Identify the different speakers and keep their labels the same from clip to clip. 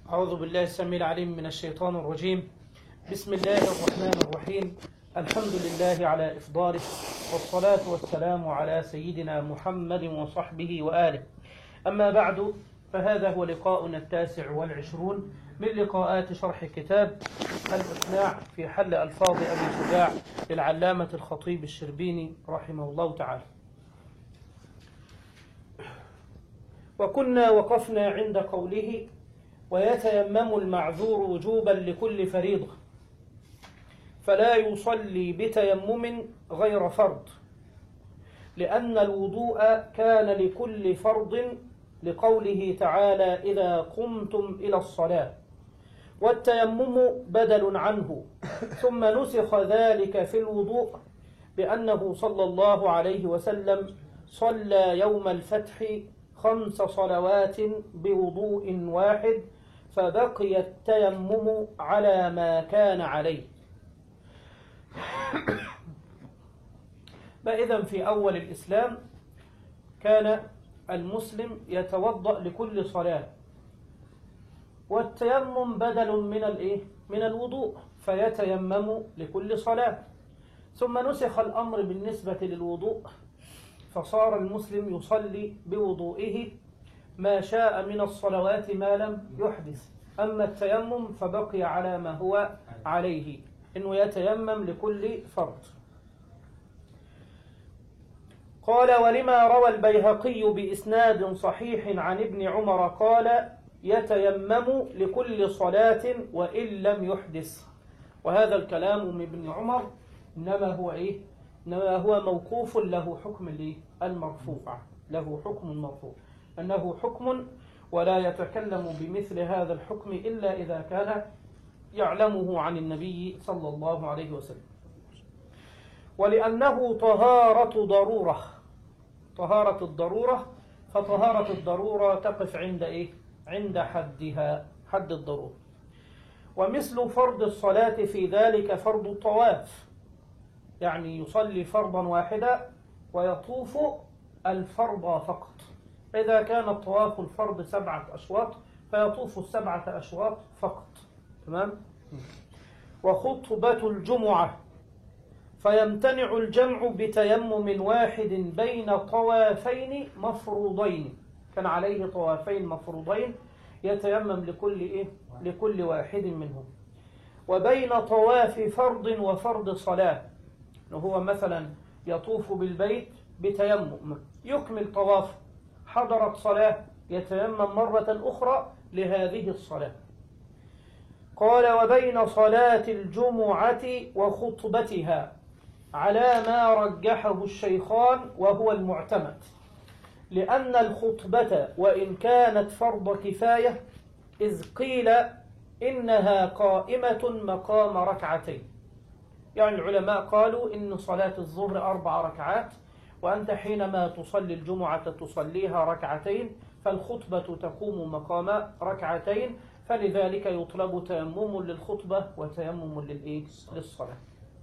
Speaker 1: أعوذ بالله السميع العليم من الشيطان الرجيم بسم الله الرحمن الرحيم الحمد لله على إفضاله والصلاة والسلام على سيدنا محمد وصحبه وآله أما بعد فهذا هو لقاؤنا التاسع والعشرون من لقاءات شرح كتاب الإقناع في حل ألفاظ أبي شجاع للعلامة الخطيب الشربيني رحمه الله تعالى وكنا وقفنا عند قوله ويتيمم المعذور وجوبا لكل فريضة فلا يصلي بتيمم غير فرض لأن الوضوء كان لكل فرض لقوله تعالى إذا قمتم إلى الصلاة والتيمم بدل عنه ثم نسخ ذلك في الوضوء بأنه صلى الله عليه وسلم صلى يوم الفتح خمس صلوات بوضوء واحد فبقي التيمم على ما كان عليه فإذا في أول الإسلام كان المسلم يتوضأ لكل صلاة والتيمم بدل من الإيه؟ من الوضوء فيتيمم لكل صلاة ثم نسخ الأمر بالنسبة للوضوء فصار المسلم يصلي بوضوئه ما شاء من الصلوات ما لم يحدث أما التيمم فبقي على ما هو عليه إنه يتيمم لكل فرض قال ولما روى البيهقي بإسناد صحيح عن ابن عمر قال يتيمم لكل صلاة وإن لم يحدث وهذا الكلام من ابن عمر إنما هو إيه إنما هو موقوف له حكم المرفوع له حكم مرفوع أنه حكم ولا يتكلم بمثل هذا الحكم إلا إذا كان يعلمه عن النبي صلى الله عليه وسلم ولأنه طهارة ضرورة طهارة الضرورة فطهارة الضرورة تقف عند إيه؟ عند حدها حد الضرورة ومثل فرض الصلاة في ذلك فرض الطواف يعني يصلي فرضا واحدا ويطوف الفرض فقط إذا كان الطواف الفرض سبعة أشواط فيطوف السبعة أشواط فقط تمام وخطبة الجمعة فيمتنع الجمع بتيمم واحد بين طوافين مفروضين كان عليه طوافين مفروضين يتيمم لكل إيه؟ لكل واحد منهم وبين طواف فرض وفرض صلاة هو مثلا يطوف بالبيت بتيمم يكمل طواف حضرت صلاة يتيمم مرة أخرى لهذه الصلاة قال وبين صلاة الجمعة وخطبتها على ما رجحه الشيخان وهو المعتمد لأن الخطبة وإن كانت فرض كفاية إذ قيل إنها قائمة مقام ركعتين يعني العلماء قالوا إن صلاة الظهر أربع ركعات وأنت حينما تصلي الجمعة تصليها ركعتين فالخطبة تقوم مقام ركعتين فلذلك يطلب تيمم للخطبة وتيمم للإيه؟ للصلاة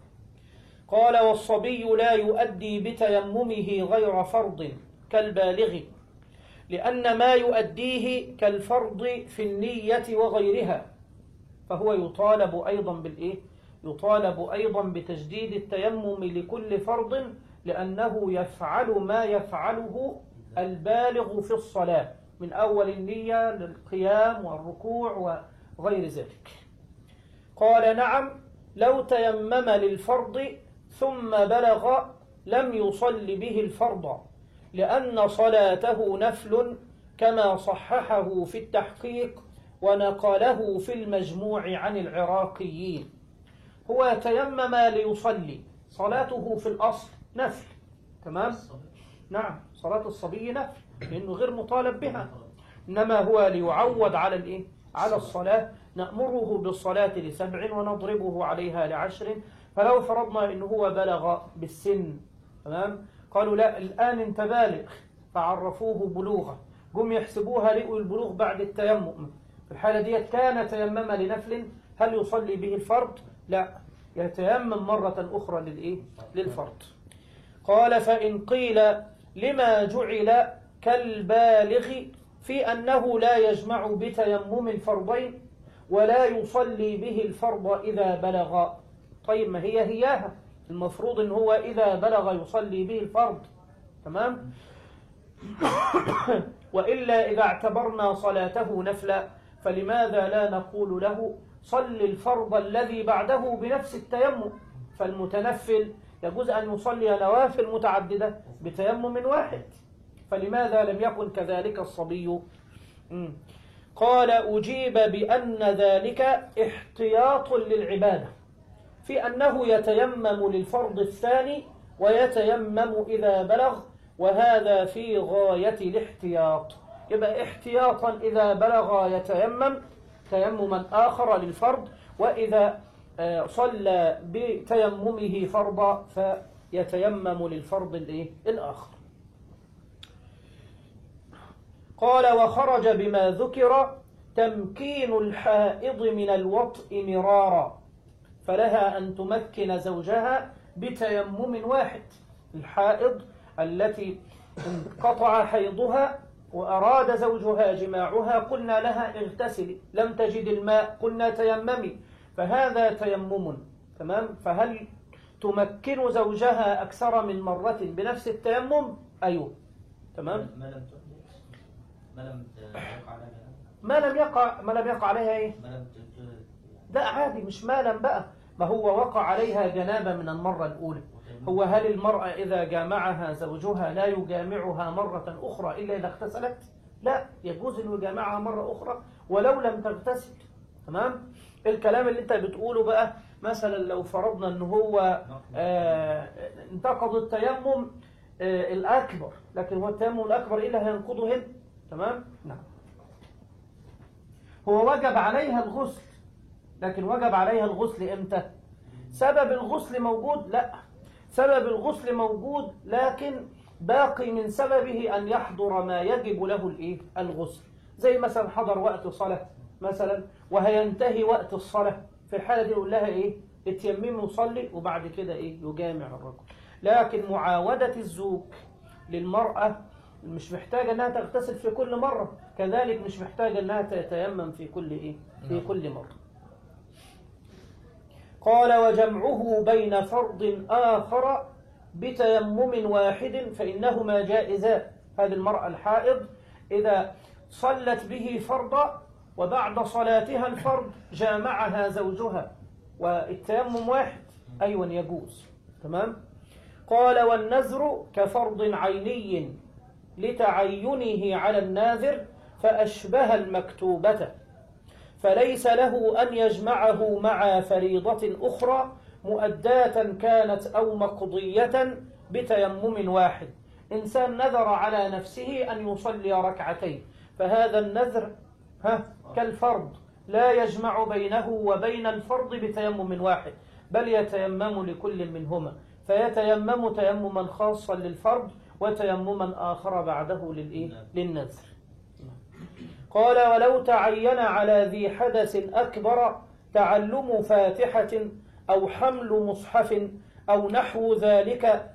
Speaker 1: قال والصبي لا يؤدي بتيممه غير فرض كالبالغ لأن ما يؤديه كالفرض في النية وغيرها فهو يطالب أيضا بالإيه؟ يطالب أيضا بتجديد التيمم لكل فرض لأنه يفعل ما يفعله البالغ في الصلاة من أول النية للقيام والركوع وغير ذلك قال نعم لو تيمم للفرض ثم بلغ لم يصل به الفرض لأن صلاته نفل كما صححه في التحقيق ونقله في المجموع عن العراقيين هو تيمم ليصلي صلاته في الأصل نفل تمام نعم صلاة الصبي نفل لأنه غير مطالب بها إنما هو ليعود على الإيه؟ على الصلاة نأمره بالصلاة لسبع ونضربه عليها لعشر فلو فرضنا إنه هو بلغ بالسن تمام قالوا لا الآن انت بالغ فعرفوه بلوغا قم يحسبوها لقوا البلوغ بعد التيمم في الحالة دي كان تيمم لنفل هل يصلي به الفرض لا يتيمم مرة أخرى للإيه؟ للفرض قال فإن قيل لما جعل كالبالغ في أنه لا يجمع بتيمم الفرضين ولا يصلي به الفرض إذا بلغ طيب ما هي هياها المفروض ان هو إذا بلغ يصلي به الفرض تمام وإلا إذا اعتبرنا صلاته نفلا فلماذا لا نقول له صل الفرض الذي بعده بنفس التيمم فالمتنفل يجوز أن يصلي نوافل متعددة بتيمم واحد فلماذا لم يكن كذلك الصبي مم. قال أجيب بأن ذلك احتياط للعبادة في أنه يتيمم للفرض الثاني ويتيمم إذا بلغ وهذا في غاية الاحتياط يبقى احتياطا إذا بلغ يتيمم تيمما آخر للفرض وإذا آه، صلى بتيممه فرضا فيتيمم للفرض الإيه؟ الآخر قال وخرج بما ذكر تمكين الحائض من الوطء مرارا فلها أن تمكن زوجها بتيمم واحد الحائض التي انقطع حيضها وأراد زوجها جماعها قلنا لها اغتسلي لم تجد الماء قلنا تيممي فهذا تيمم تمام فهل تمكن زوجها أكثر من مرة بنفس التيمم أيوه تمام
Speaker 2: ما لم تحدث ما لم يقع عليها
Speaker 1: ما لم يقع ما لم يقع عليها ايه
Speaker 2: ما لم تجد
Speaker 1: لا عادي مش مالا بقى ما هو وقع عليها جنابة من المرة الأولى هو هل المرأة إذا جامعها زوجها لا يجامعها مرة أخرى إلا إذا اغتسلت لا يجوز أن يجامعها مرة أخرى ولو لم تغتسل تمام الكلام اللي انت بتقوله بقى مثلا لو فرضنا ان هو آه انتقض التيمم آه الأكبر لكن هو التيمم الأكبر إيه اللي هينقضه هنا تمام نعم هو وجب عليها الغسل لكن وجب عليها الغسل امتى سبب الغسل موجود لا سبب الغسل موجود لكن باقي من سببه أن يحضر ما يجب له الإيه؟ الغسل زي مثلا حضر وقت صلاة مثلا وهينتهي وقت الصلاة في الحالة دي يقول لها إيه اتيممي وصلي وبعد كده إيه يجامع الرجل لكن معاودة الزوج للمرأة مش محتاجة أنها تغتسل في كل مرة كذلك مش محتاجة أنها تتيمم في كل إيه في كل مرة قال وجمعه بين فرض آخر بتيمم واحد فإنهما جائزان هذه المرأة الحائض إذا صلت به فرضا وبعد صلاتها الفرض جامعها زوجها والتيمم واحد أيوة يجوز تمام قال والنذر كفرض عيني لتعينه على الناذر فأشبه المكتوبة فليس له أن يجمعه مع فريضة أخرى مؤداة كانت أو مقضية بتيمم واحد إنسان نذر على نفسه أن يصلي ركعتين فهذا النذر ها كالفرض لا يجمع بينه وبين الفرض بتيمم واحد بل يتيمم لكل منهما فيتيمم تيمما خاصا للفرض وتيمما آخر بعده للإيه؟ للنذر قال ولو تعين على ذي حدث أكبر تعلم فاتحة أو حمل مصحف أو نحو ذلك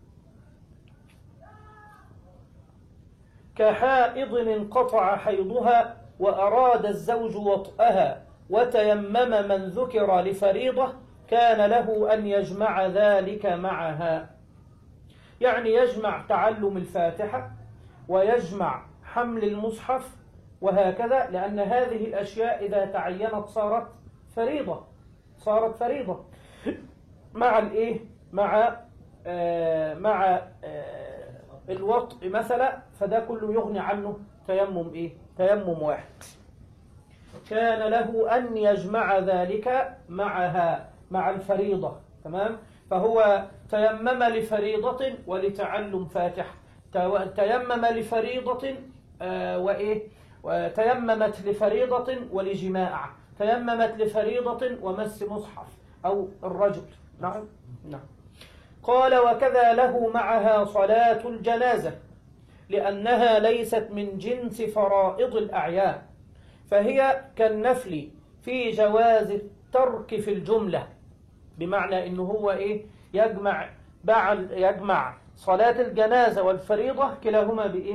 Speaker 1: كحائض انقطع حيضها وأراد الزوج وطئها وتيمم من ذكر لفريضة كان له أن يجمع ذلك معها يعني يجمع تعلم الفاتحة ويجمع حمل المصحف وهكذا لأن هذه الأشياء إذا تعينت صارت فريضة صارت فريضة مع الإيه؟ مع آه مع آه الوطء مثلا فده كله يغني عنه تيمم إيه؟ تيمم واحد كان له أن يجمع ذلك معها مع الفريضة تمام فهو تيمم لفريضة ولتعلم فاتحة تيمم لفريضة آه وإيه وتيممت لفريضة ولجماع تيممت لفريضة ومس مصحف أو الرجل نعم نعم قال وكذا له معها صلاة الجنازة لأنها ليست من جنس فرائض الأعيان فهي كالنفل في جواز الترك في الجملة بمعنى إنه هو إيه يجمع بعد يجمع صلاة الجنازة والفريضة كلاهما بإيه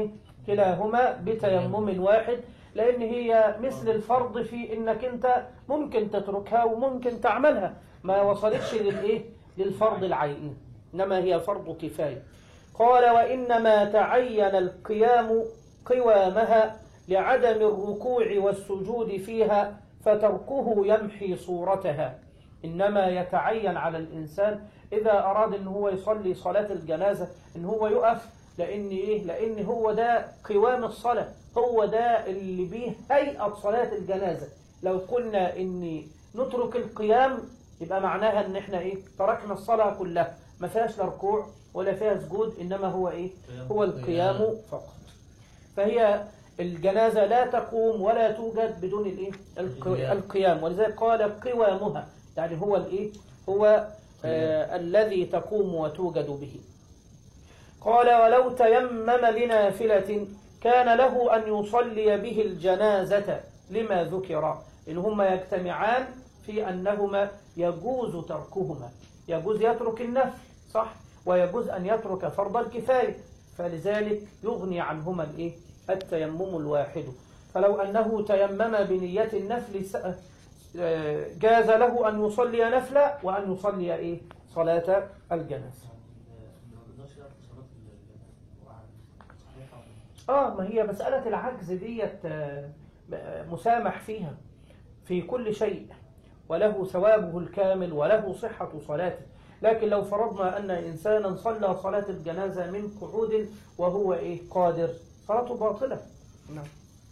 Speaker 1: كلاهما بتيمم واحد لأن هي مثل الفرض في إنك أنت ممكن تتركها وممكن تعملها ما وصلتش للإيه للفرض العيني إنما هي فرض كفاية قال وإنما تعين القيام قوامها لعدم الركوع والسجود فيها فتركه يمحي صورتها إنما يتعين على الإنسان إذا أراد أن هو يصلي صلاة الجنازة أن هو يقف لأن إيه؟ لأن هو ده قوام الصلاة هو ده اللي بيه هيئة صلاة الجنازة لو قلنا إن نترك القيام يبقى معناها إن إحنا إيه؟ تركنا الصلاة كلها ما فيهاش لا ركوع ولا فيها سجود إنما هو إيه؟ هو القيام فقط فهي الجنازة لا تقوم ولا توجد بدون الإيه؟ الق-
Speaker 2: القيام.
Speaker 1: القيام ولذلك قال قوامها يعني هو الإيه؟ هو آه الذي تقوم وتوجد به قال ولو تيمم لنافلة كان له أن يصلي به الجنازة لما ذكر إن هما يجتمعان في أنهما يجوز تركهما يجوز يترك النفل صح ويجوز أن يترك فرض الكفاية فلذلك يغني عنهما الإيه؟ التيمم الواحد فلو أنه تيمم بنية النفل س- آه، جاز له أن يصلي نفلا وأن يصلي إيه؟ صلاة الجنازة
Speaker 2: ما نقدرش نعرف صلاة ال- صحيحة ولا
Speaker 1: اه ما هي مسألة العجز ديت آه، آه، مسامح فيها في كل شيء وله ثوابه الكامل وله صحة صلاته لكن لو فرضنا أن إنسانا صلى صلاة الجنازة من قعود وهو إيه قادر صلاته باطلة نعم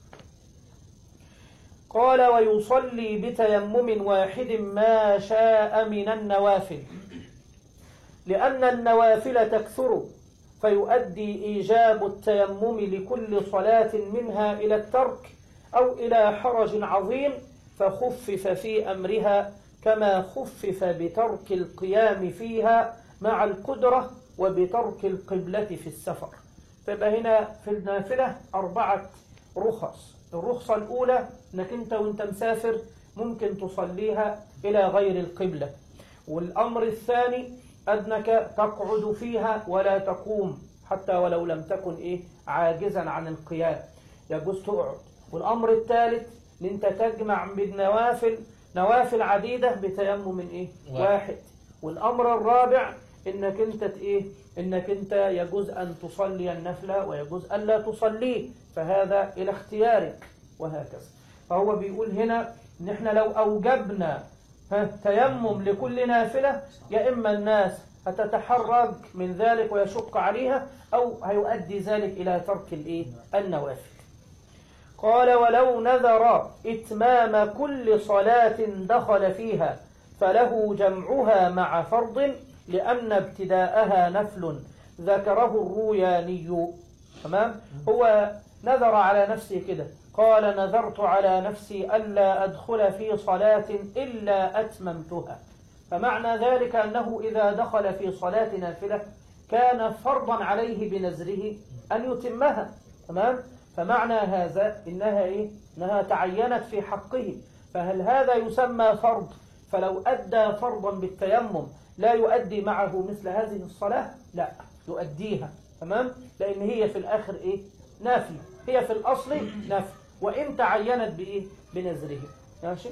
Speaker 1: قال ويصلي بتيمم واحد ما شاء من النوافل لأن النوافل تكثر فيؤدي إيجاب التيمم لكل صلاة منها إلى الترك أو إلى حرج عظيم فخفف في أمرها كما خفف بترك القيام فيها مع القدرة وبترك القبلة في السفر فيبقى هنا في النافلة أربعة رخص الرخصة الأولى أنك أنت وأنت مسافر ممكن تصليها إلى غير القبلة والأمر الثاني أنك تقعد فيها ولا تقوم حتى ولو لم تكن إيه عاجزا عن القيام يجوز تقعد والأمر الثالث أن أنت تجمع بالنوافل نوافل عديدة بتيمم من إيه
Speaker 3: واحد.
Speaker 1: واحد والأمر الرابع إنك أنت ت- إيه إنك أنت يجوز أن تصلي النفلة ويجوز ألا تصليه فهذا إلى اختيارك وهكذا فهو بيقول هنا إن إحنا لو أوجبنا ها، تيمم لكل نافلة يا إما الناس هتتحرج من ذلك ويشق عليها أو هيؤدي ذلك إلى ترك الإيه النوافل قال ولو نذر إتمام كل صلاة دخل فيها فله جمعها مع فرض لأن ابتداءها نفل ذكره الروياني تمام هو نذر على نفسه كده قال نذرت على نفسي ألا أدخل في صلاة إلا أتممتها فمعنى ذلك أنه إذا دخل في صلاة نافلة كان فرضا عليه بنزره أن يتمها تمام فمعنى هذا إنها إيه إنها تعينت في حقه فهل هذا يسمى فرض فلو أدى فرضا بالتيمم لا يؤدي معه مثل هذه الصلاة لا يؤديها تمام لأن هي في الآخر إيه نافلة هي في الأصل نافلة وإن تعينت بإيه بنزره ماشي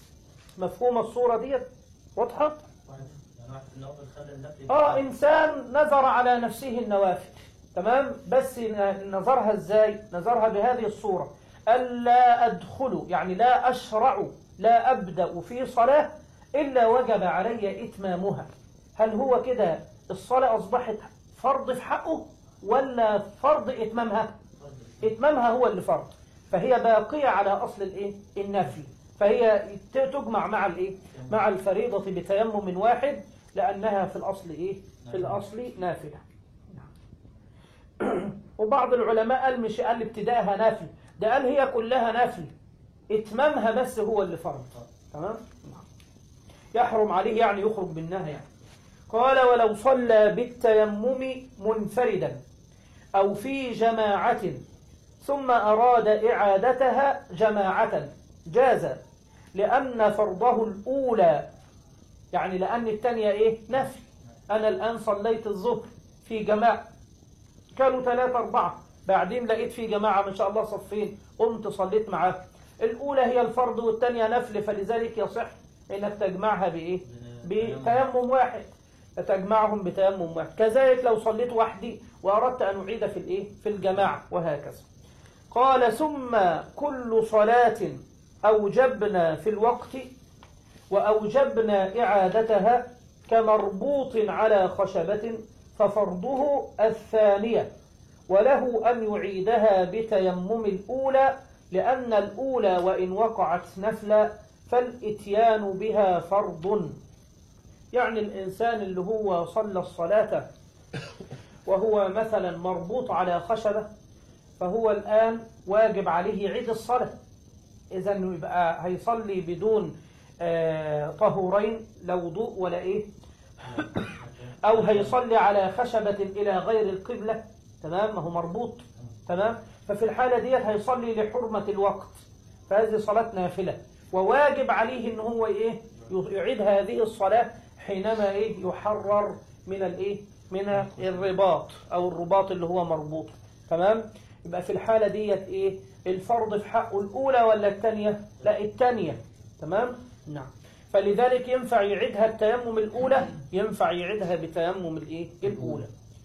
Speaker 1: مفهوم الصورة ديت واضحة
Speaker 2: واحد يعني واحد في الأول خلى النفل
Speaker 1: اه انسان نظر على نفسه النوافل تمام بس ن- نظرها ازاي نظرها بهذه الصورة الا ادخل يعني لا اشرع لا ابدا في صلاة الا وجب علي اتمامها هل هو كده الصلاة اصبحت فرض في حقه ولا فرض اتمامها اتمامها هو اللي فرض فهي باقية على اصل الايه النفي فهي ت- تجمع مع الايه مع الفريضة بتيمم واحد لأنها في الأصل إيه؟ في الأصل نافلة وبعض العلماء قال مش قال ابتدائها نافل ده قال هي كلها نافل اتمامها بس هو اللي فرض تمام نعم. يحرم عليه يعني يخرج منها يعني قال ولو صلى بالتيمم منفردا أو في جماعة ثم أراد إعادتها جماعة جاز لأن فرضه الأولى يعني لأن الثانية إيه نفل أنا الآن صليت الظهر في جماعة كانوا ثلاثة أربعة بعدين لقيت في جماعة ما شاء الله صفين قمت صليت معاه الأولى هي الفرض والثانية نفل فلذلك يصح إنك تجمعها بإيه؟ بتيمم واحد فتجمعهم بتيمم واحد كذلك لو صليت وحدي وأردت أن أعيد في الإيه؟ في الجماعة وهكذا قال ثم كل صلاة أوجبنا في الوقت وأوجبنا إعادتها كمربوط على خشبة ففرضه الثانية وله أن يعيدها بتيمم الأولى لأن الأولى وإن وقعت نفلا فالإتيان بها فرض يعني الإنسان اللي هو صلى الصلاة وهو مثلا مربوط على خشبة فهو الآن واجب عليه يعيد الصلاة إذا يبقى هيصلي بدون آه، طهورين لا وضوء ولا إيه أو هيصلي على خشبة إلى غير القبلة تمام ما هو مربوط تمام ففي الحالة ديت هيصلي لحرمة الوقت فهذه صلاة نافلة وواجب عليه إن هو إيه يعيد هذه الصلاة حينما إيه يحرر من الإيه من الرباط أو الرباط اللي هو مربوط تمام يبقى في الحالة ديت إيه الفرض في حقه الأولى ولا الثانية لا الثانية تمام نعم فلذلك ينفع يعيدها التيمم الأولى ينفع يعيدها بتيمم الإيه الأولى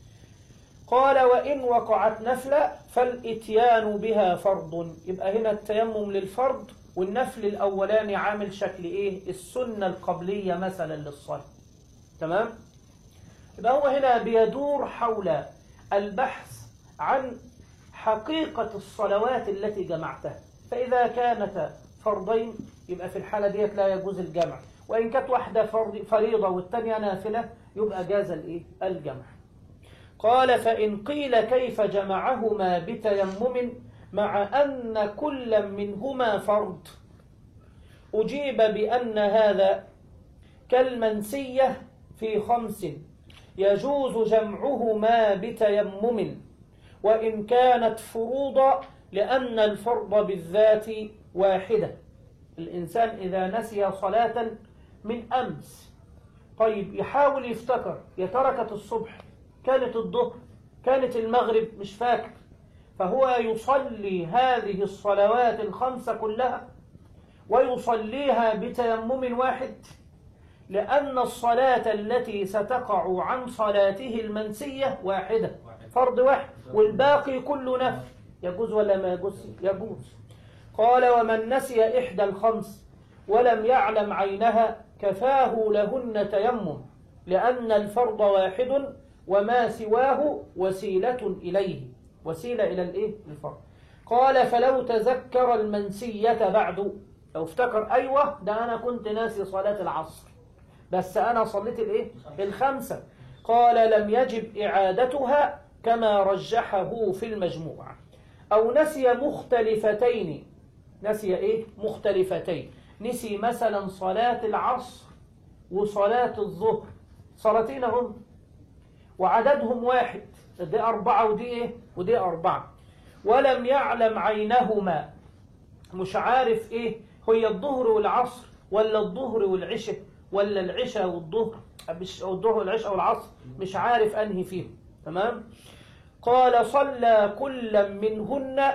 Speaker 1: قال وإن وقعت نفلة فالإتيان بها فرض يبقى هنا التيمم للفرض والنفل الأولاني عامل شكل إيه السنة القبلية مثلا للصلاة تمام يبقى هو هنا بيدور حول البحث عن حقيقة الصلوات التي جمعتها فإذا كانت فرضين يبقى في الحالة ديت لا يجوز الجمع وإن كانت واحدة فرض فريضة والثانية نافلة يبقى جاز الإيه الجمع قال فإن قيل كيف جمعهما بتيمم مع أن كل منهما فرض أجيب بأن هذا كالمنسية في خمس يجوز جمعهما بتيمم وإن كانت فروضا لأن الفرض بالذات واحدة الإنسان إذا نسي صلاة من أمس طيب يحاول يفتكر يا تركت الصبح كانت الظهر كانت المغرب مش فاكر فهو يصلي هذه الصلوات الخمسة كلها ويصليها بتيمم واحد لأن الصلاة التي ستقع عن صلاته المنسية واحدة فرض واحد والباقي كله نفل يجوز ولا ما يجوز يجوز قال ومن نسي إحدى الخمس ولم يعلم عينها كفاه لهن تيمم لأن الفرض واحد وما سواه وسيلة إليه وسيلة إلى الإيه؟ الفرض قال فلو تذكر المنسية بعد لو افتكر أيوة ده أنا كنت ناسي صلاة العصر بس أنا صليت الإيه؟ الخمسة قال لم يجب إعادتها كما رجحه في المجموع أو نسي مختلفتين نسي إيه؟ مختلفتين نسي مثلا صلاة العصر وصلاة الظهر صلاتين هم وعددهم واحد دي أربعة ودي إيه؟ ودي أربعة ولم يعلم عينهما مش عارف إيه هي الظهر والعصر ولا الظهر والعشاء ولا العشاء والظهر مش أو الظهر والعشاء والعصر مش عارف أنهي فيهم تمام قال صلى كل منهن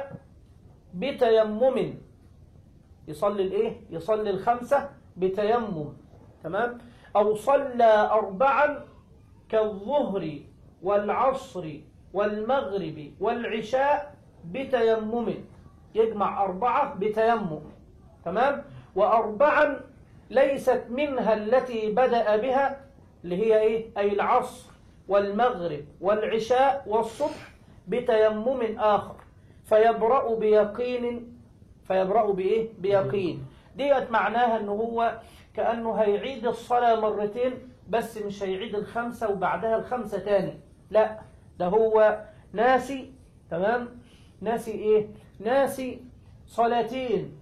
Speaker 1: بتيمم يصلي الايه يصلي الخمسة بتيمم تمام أو صلى أربعا كالظهر والعصر والمغرب والعشاء بتيمم يجمع أربعة بتيمم تمام وأربعا ليست منها التي بدأ بها اللي هي إيه أي العصر والمغرب والعشاء والصبح بتيمم آخر فيبرأ بيقين فيبرأ بإيه بيقين ديت معناها أنه هو كأنه هيعيد الصلاة مرتين بس مش هيعيد الخمسة وبعدها الخمسة تاني لا ده هو ناسي تمام ناسي ايه ناسي صلاتين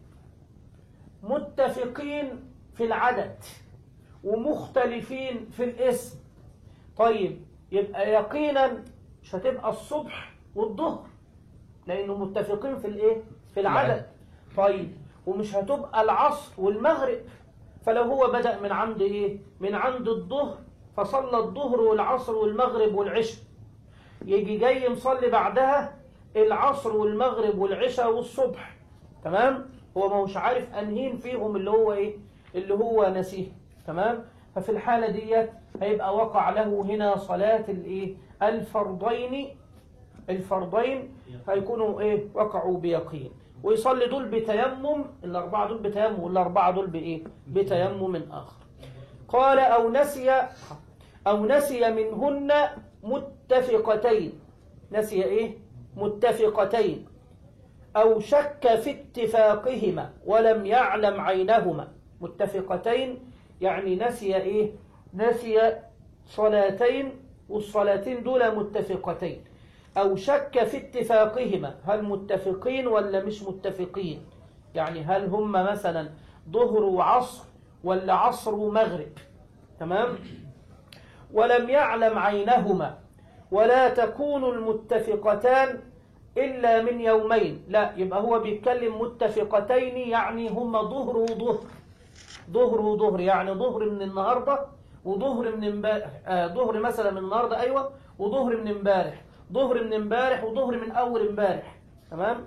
Speaker 1: متفقين في العدد ومختلفين في الاسم طيب يبقى يقينا مش هتبقى الصبح والظهر لانه متفقين في الايه في العدد طيب ومش هتبقى العصر والمغرب فلو هو بدأ من عند ايه من عند الظهر فصلى الظهر والعصر والمغرب والعشاء يجي جاي مصلي بعدها العصر والمغرب والعشاء والصبح تمام هو ما هوش عارف انهين فيهم اللي هو ايه اللي هو نسيه تمام ففي الحالة ديت هيبقى وقع له هنا صلاة الايه الفرضين الفرضين هيكونوا ايه وقعوا بيقين ويصلي دول بتيمم الاربعه دول بتيمم والاربعه دول بايه بتيمم اخر قال او نسي او نسي منهن متفقتين نسي ايه متفقتين او شك في اتفاقهما ولم يعلم عينهما متفقتين يعني نسي ايه نسي صلاتين والصلاتين دول متفقتين أو شك في اتفاقهما هل متفقين ولا مش متفقين يعني هل هم مثلا ظهر وعصر ولا عصر ومغرب تمام ولم يعلم عينهما ولا تكون المتفقتان إلا من يومين لا يبقى هو بيتكلم متفقتين يعني هما ظهر وظهر ظهر وظهر يعني ظهر من النهاردة وظهر من امبارح آه ظهر مثلا من النهاردة أيوة وظهر من امبارح ظهر من امبارح وظهر من أول امبارح تمام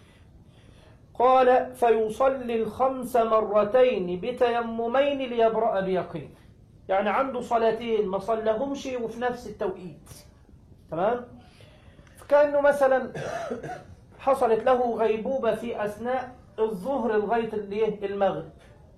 Speaker 1: قال فيصلي الخمس مرتين بتيممين ليبرأ بيقين يعني عنده صلاتين ما صلهمش وفي نفس التوقيت تمام كأنه مثلا حصلت له غيبوبة في أثناء الظهر لغاية الايه المغرب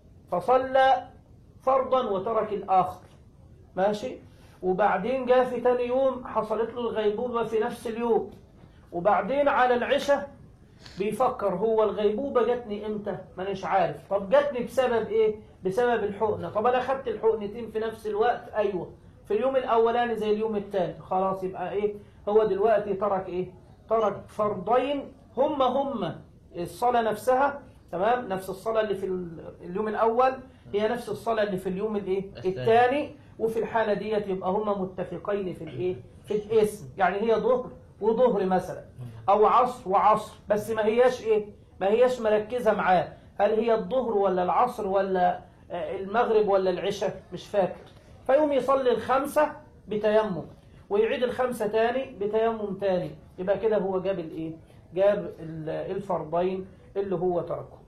Speaker 1: فصلى فرضا وترك الآخر ماشي وبعدين جاء في تاني يوم حصلت له الغيبوبة في نفس اليوم وبعدين على العشاء بيفكر هو الغيبوبة جاتني امتى مانيش عارف طب جاتني بسبب ايه بسبب الحقنة طب انا خدت الحقنتين في نفس الوقت ايوه في اليوم الاولاني زي اليوم الثاني خلاص يبقى ايه هو دلوقتي ترك ايه ترك فرضين هم هم الصلاة نفسها تمام نفس الصلاة اللي في اليوم الاول هي نفس الصلاة اللي في اليوم الايه الثاني وفي الحالة ديت يبقى هما متفقين في الايه في الاسم يعني هي ظهر وظهر مثلا او عصر وعصر بس ما هياش ايه ما هياش مركزة معاه هل هي الظهر ولا العصر ولا المغرب ولا العشاء مش فاكر فيقوم يصلي الخمسة بتيمم ويعيد الخمسة تاني بتيمم تاني يبقى كده هو جاب الايه جاب الفرضين اللي هو تركهم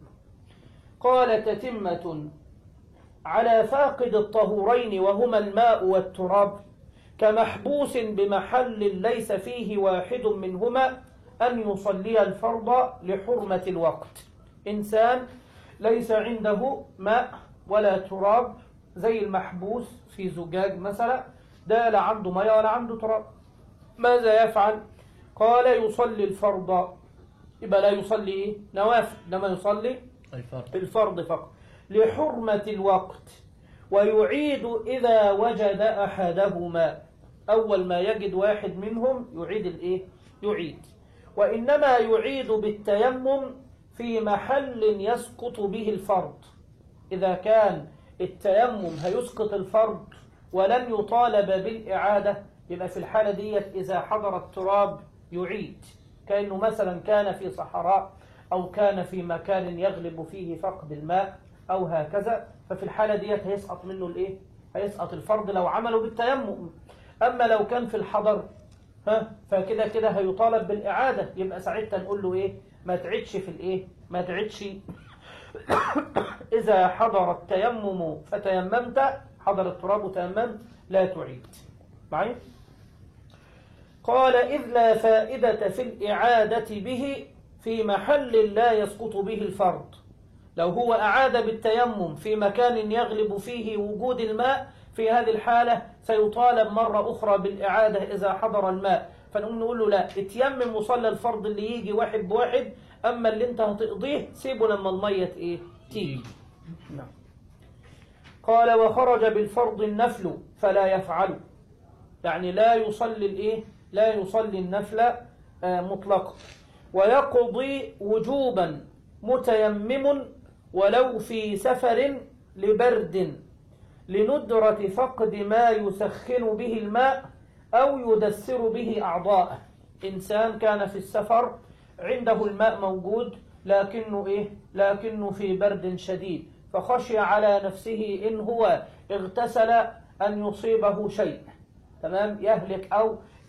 Speaker 1: قال تتمة على فاقد الطهورين وهما الماء والتراب كمحبوس بمحل ليس فيه واحد منهما أن يصلي الفرض لحرمة الوقت إنسان ليس عنده ماء ولا تراب زي المحبوس في زجاج مثلا ده لا عنده ماء ولا عنده تراب ماذا يفعل قال يصلي الفرض يبقى لا يصلي إيه؟ نوافل لما يصلي
Speaker 3: الفرض
Speaker 1: الفرض فقط لحرمة الوقت ويعيد إذا وجد أحدهما أول ما يجد واحد منهم يعيد الإيه؟ يعيد وإنما يعيد بالتيمم في محل يسقط به الفرض إذا كان التيمم هيسقط الفرض ولن يطالب بالإعادة يبقى في الحالة ديت إذا حضر التراب يعيد كأنه مثلا كان في صحراء أو كان في مكان يغلب فيه فقد الماء أو هكذا ففي الحالة ديت هيسقط منه الإيه؟ هيسقط الفرض لو عملوا بالتيمم أما لو كان في الحضر ها فكده كده هيطالب بالإعادة يبقى ساعتها نقول له إيه؟ ما تعيدش في الإيه؟ ما تعيدش إذا حضر التيمم فتيممت حضر التراب وتيممت لا تعيد معي؟ قال إذ لا فائدة في الإعادة به في محل لا يسقط به الفرض لو هو أعاد بالتيمم في مكان يغلب فيه وجود الماء في هذه الحالة سيطالب مرة أخرى بالإعادة إذا حضر الماء فنقوم نقول له لا اتيمم وصلى الفرض اللي يجي واحد بواحد أما اللي انت هتقضيه سيبه لما المية ايه تيجي نعم قال وخرج بالفرض النفل فلا يفعل يعني لا يصلي الايه لا يصلي النفل آه مطلقا ويقضي وجوبا متيمم ولو في سفر لبرد لندرة فقد ما يسخن به الماء أو يدسر به أعضاءه إنسان كان في السفر عنده الماء موجود لكنه إيه؟ لكنه في برد شديد فخشي على نفسه إن هو اغتسل أن يصيبه شيء تمام يهلك أو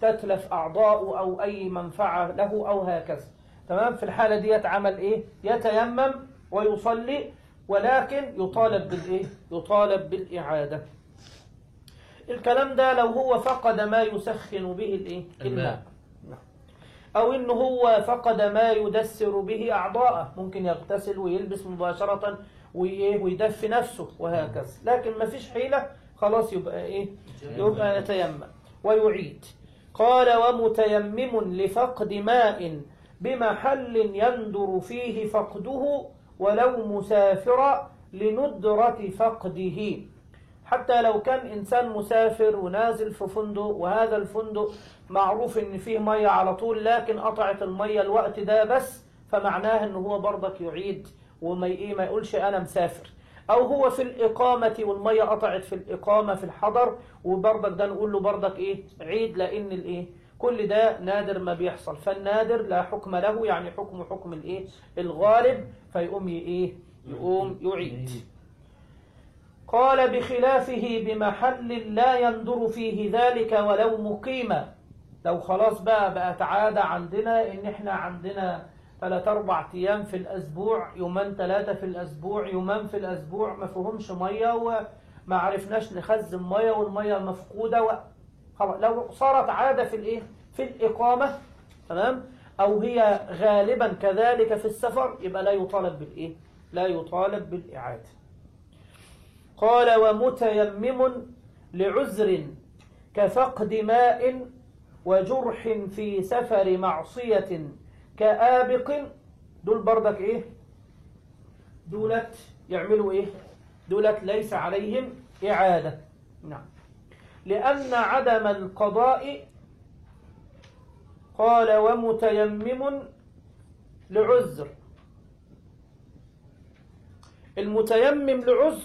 Speaker 1: تتلف أعضاء أو أي منفعة له أو هكذا تمام في الحالة دي يتعمل إيه يتيمم ويصلي ولكن يطالب بالإيه يطالب بالإعادة الكلام ده لو هو فقد ما يسخن به الإيه
Speaker 3: الماء.
Speaker 1: أو إن هو فقد ما يدسر به أعضاءه ممكن يغتسل ويلبس مباشرة وإيه ويدفي نفسه وهكذا لكن ما فيش حيلة خلاص يبقى إيه يبقى يتيمم ويعيد قال ومتيمم لفقد ماء بمحل يندر فيه فقده ولو مسافرا لندرة فقده حتى لو كان إنسان مسافر ونازل في فندق وهذا الفندق معروف إن فيه مية على طول لكن قطعت المية الوقت ده بس فمعناه إن هو برضك يعيد وما إيه ما يقولش أنا مسافر أو هو في الإقامة والمية قطعت في الإقامة في الحضر وبرضك ده نقول له برضك إيه عيد لأن الإيه كل ده نادر ما بيحصل فالنادر لا حكم له يعني حكم حكم الإيه الغالب فيقوم ي- إيه يقوم يعيد قال بخلافه بمحل لا يندر فيه ذلك ولو مقيما لو خلاص بقى بقت عادة عندنا ان احنا عندنا ثلاث اربع ايام في الاسبوع يومين ثلاثة في الاسبوع يومين في الاسبوع ما فيهمش مية وما عرفناش نخزن مية والمية مفقودة و... خلاص لو صارت عادة في الايه في الاقامة تمام او هي غالبا كذلك في السفر يبقى لا يطالب بالايه لا يطالب بالاعاده قال ومتيمم لعذر كفقد ماء وجرح في سفر معصية كآبق دول بردك ايه دولت يعملوا ايه دولت ليس عليهم إعادة نعم لأن عدم القضاء قال ومتيمم لعذر المتيمم لعذر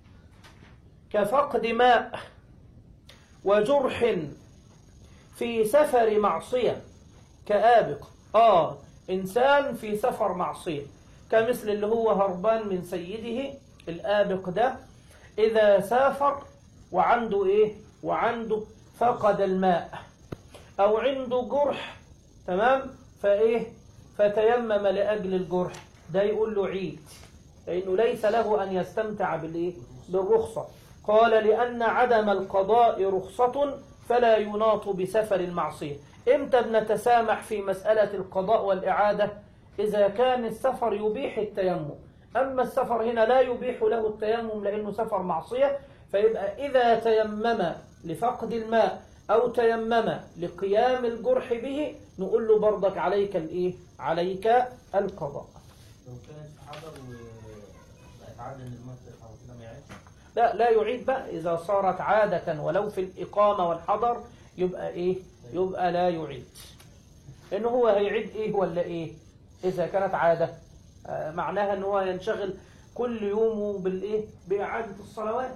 Speaker 1: كفقد ماء وجرح في سفر معصية كآبق آه إنسان في سفر معصية كمثل اللي هو هربان من سيده الآبق ده إذا سافر وعنده إيه وعنده فقد الماء أو عنده جرح تمام فإيه فتيمم لأجل الجرح ده يقول له عيد لأنه ليس له أن يستمتع بالإيه بالرخصة قال لأن عدم القضاء رخصة فلا يناط بسفر المعصية إمتى بنتسامح في مسألة القضاء والإعادة إذا كان السفر يبيح التيمم أما السفر هنا لا يبيح له التيمم لأنه سفر معصية فيبقى إذا تيمم لفقد الماء أو تيمم لقيام الجرح به نقول له برضك عليك الإيه عليك القضاء
Speaker 2: لو كانت في حضر وبقت عادة ان الماء تقطع وكده ما يعيش
Speaker 1: لا لا يعيد بقى إذا صارت عادة ولو في الإقامة والحضر يبقى إيه يبقى لا يعيد إنه هو هيعيد إيه ولا إيه إذا كانت عادة آه معناها إن هو ينشغل كل يوم بالإيه بإعادة الصلوات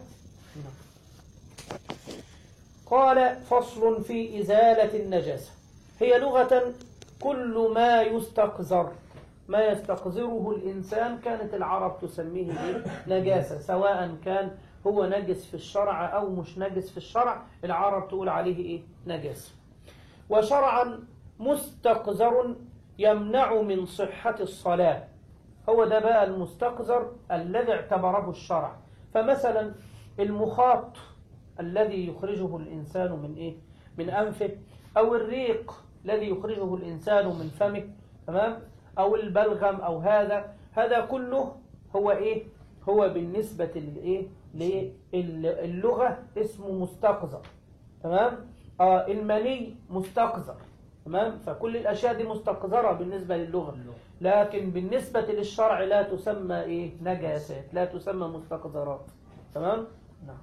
Speaker 1: قال فصل في إزالة النجاسة هي لغة كل ما يستقذر ما يستقذره الإنسان كانت العرب تسميه إيه؟ نجاسة سواء كان هو نجس في الشرع أو مش نجس في الشرع العرب تقول عليه إيه؟ نجاسة وشرعا مستقذر يمنع من صحة الصلاة هو ده بقى المستقذر الذي اعتبره الشرع فمثلا المخاط الذي يخرجه الإنسان من إيه؟ من أنفه أو الريق الذي يخرجه الإنسان من فمه تمام؟ أو البلغم أو هذا هذا كله هو إيه؟ هو بالنسبة للإيه؟ للغة اسمه مستقذر تمام؟ آه المني مستقذر تمام؟ فكل الأشياء دي مستقذرة بالنسبة للغة لكن بالنسبة للشرع لا تسمى إيه؟ نجاسات لا تسمى مستقذرات تمام؟ نعم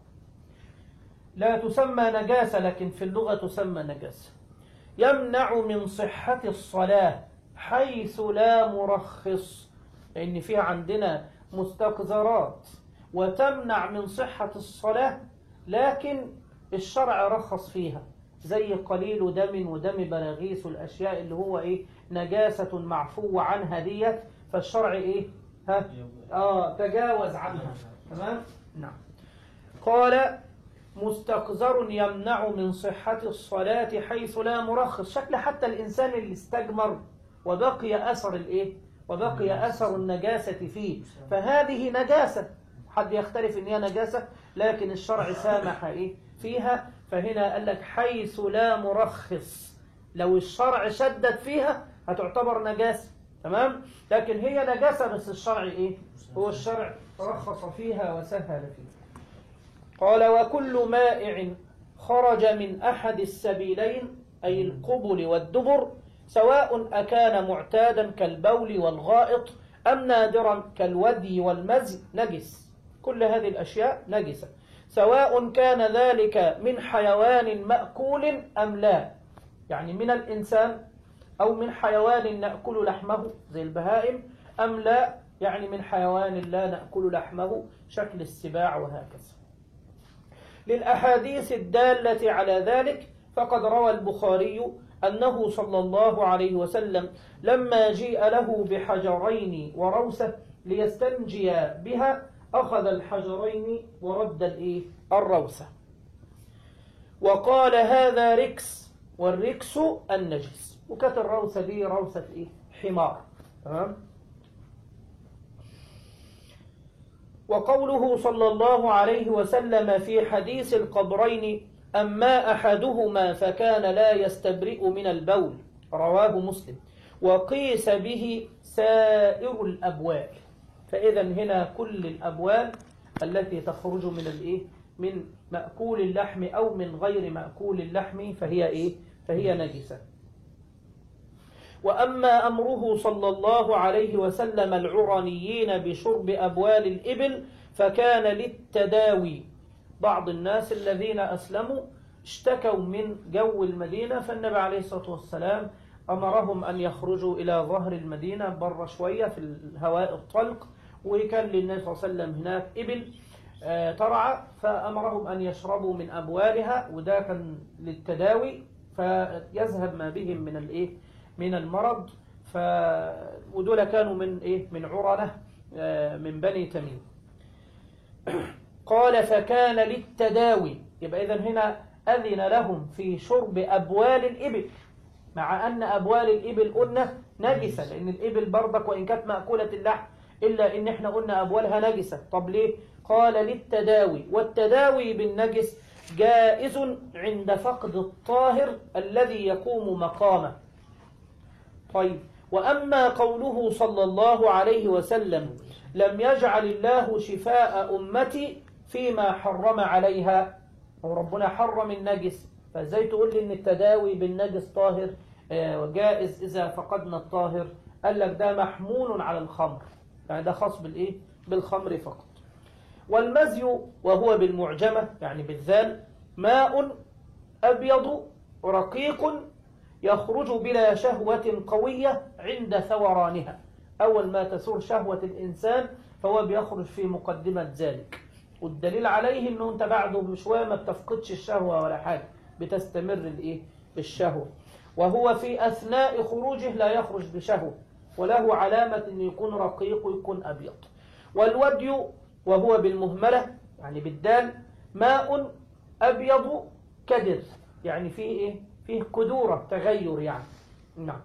Speaker 1: لا تسمى نجاسة لكن في اللغة تسمى نجاسة يمنع من صحة الصلاة حيث لا مرخص لأن في عندنا مستقذرات وتمنع من صحة الصلاة لكن الشرع رخص فيها زي قليل دم ودم بلاغيث والأشياء اللي هو إيه نجاسة معفو عنها ديت فالشرع إيه ها آه تجاوز عنها تمام نعم قال مستقذر يمنع من صحة الصلاة حيث لا مرخص شكل حتى الإنسان اللي استجمر وبقي أثر الإيه وبقي أثر النجاسة فيه فهذه نجاسة حد يختلف إن هي نجاسة لكن الشرع سامح إيه فيها فهنا قال لك حيث لا مرخص لو الشرع شدد فيها هتعتبر نجاسة تمام لكن هي نجاسة بس الشرع إيه هو الشرع رخص فيها وسهل فيها قال وكل مائع خرج من أحد السبيلين أي القبل والدبر سواء أكان معتادا كالبول والغائط أم نادرا كالودي والمزي نجس كل هذه الأشياء نجسة سواء كان ذلك من حيوان مأكول أم لا يعني من الإنسان أو من حيوان نأكل لحمه زي البهائم أم لا يعني من حيوان لا نأكل لحمه شكل السباع وهكذا للأحاديث الدالة على ذلك فقد روى البخاري أنه صلى الله عليه وسلم لما جيء له بحجرين وروسة ليستنجي بها أخذ الحجرين ورد الإيه؟ الروسة وقال هذا ركس والركس النجس وكانت الروسة دي روسة إيه؟ حمار تمام وقوله صلى الله عليه وسلم في حديث القبرين أما أحدهما فكان لا يستبرئ من البول رواه مسلم وقيس به سائر الأبوال فإذا هنا كل الأبوال التي تخرج من الإيه؟ من مأكول اللحم أو من غير مأكول اللحم فهي إيه؟ فهي نجسة وأما أمره صلى الله عليه وسلم العرنيين بشرب أبوال الإبل فكان للتداوي بعض الناس الذين أسلموا اشتكوا من جو المدينة فالنبي عليه الصلاة والسلام أمرهم أن يخرجوا إلى ظهر المدينة بره شوية في الهواء الطلق وكان للنبي صلى الله عليه وسلم هناك إبل آه، ترعى فأمرهم أن يشربوا من أبوالها وده كان للتداوي فيذهب ما بهم من الإيه من المرض ف ودول كانوا من إيه من عرنة آه، من بني تميم قال فكان للتداوي يبقى إذا هنا أذن لهم في شرب أبوال الإبل مع أن أبوال الإبل قلنا نجسة لأن الإبل برضك وإن كانت مأكولة اللحم إلا إن إحنا قلنا أبوالها نجسة طب ليه؟ قال للتداوي والتداوي بالنجس جائز عند فقد الطاهر الذي يقوم مقامه طيب وأما قوله صلى الله عليه وسلم لم يجعل الله شفاء أمتي فيما حرم عليها وربنا حرم النجس فازاي تقول لي ان التداوي بالنجس طاهر آه، جائز اذا فقدنا الطاهر قال لك ده محمول على الخمر يعني ده خاص بالايه بالخمر فقط والمزي وهو بالمعجمة يعني بالذال ماء أبيض رقيق يخرج بلا شهوة قوية عند ثورانها أول ما تثور شهوة الإنسان فهو بيخرج في مقدمة ذلك والدليل عليه انه انت بعده بشويه ما بتفقدش الشهوه ولا حاجه بتستمر الايه الشهوه وهو في اثناء خروجه لا يخرج بشهوه وله علامه انه يكون رقيق ويكون ابيض والودي وهو بالمهمله يعني بالدال ماء ابيض كدر يعني فيه ايه فيه كدوره تغير يعني نعم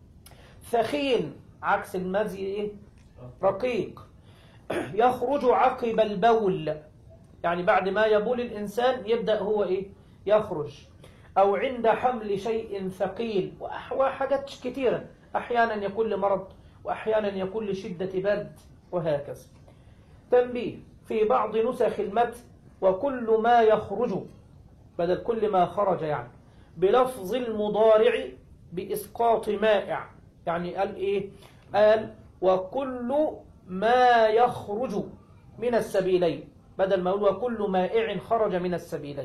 Speaker 1: ثخين عكس المزي ايه رقيق يخرج عقب البول يعني بعد ما يبول الإنسان يبدأ هو إيه يخرج أو عند حمل شيء ثقيل وأح- وحاجات كثيرة أحيانا يكون لمرض وأحيانا يكون لشدة برد وهكذا تنبيه في بعض نسخ المتن وكل ما يخرج بدل كل ما خرج يعني بلفظ المضارع بإسقاط مائع يعني قال إيه قال وكل ما يخرج من السبيلين بدل ما يقول وكل مائع خرج من السبيلين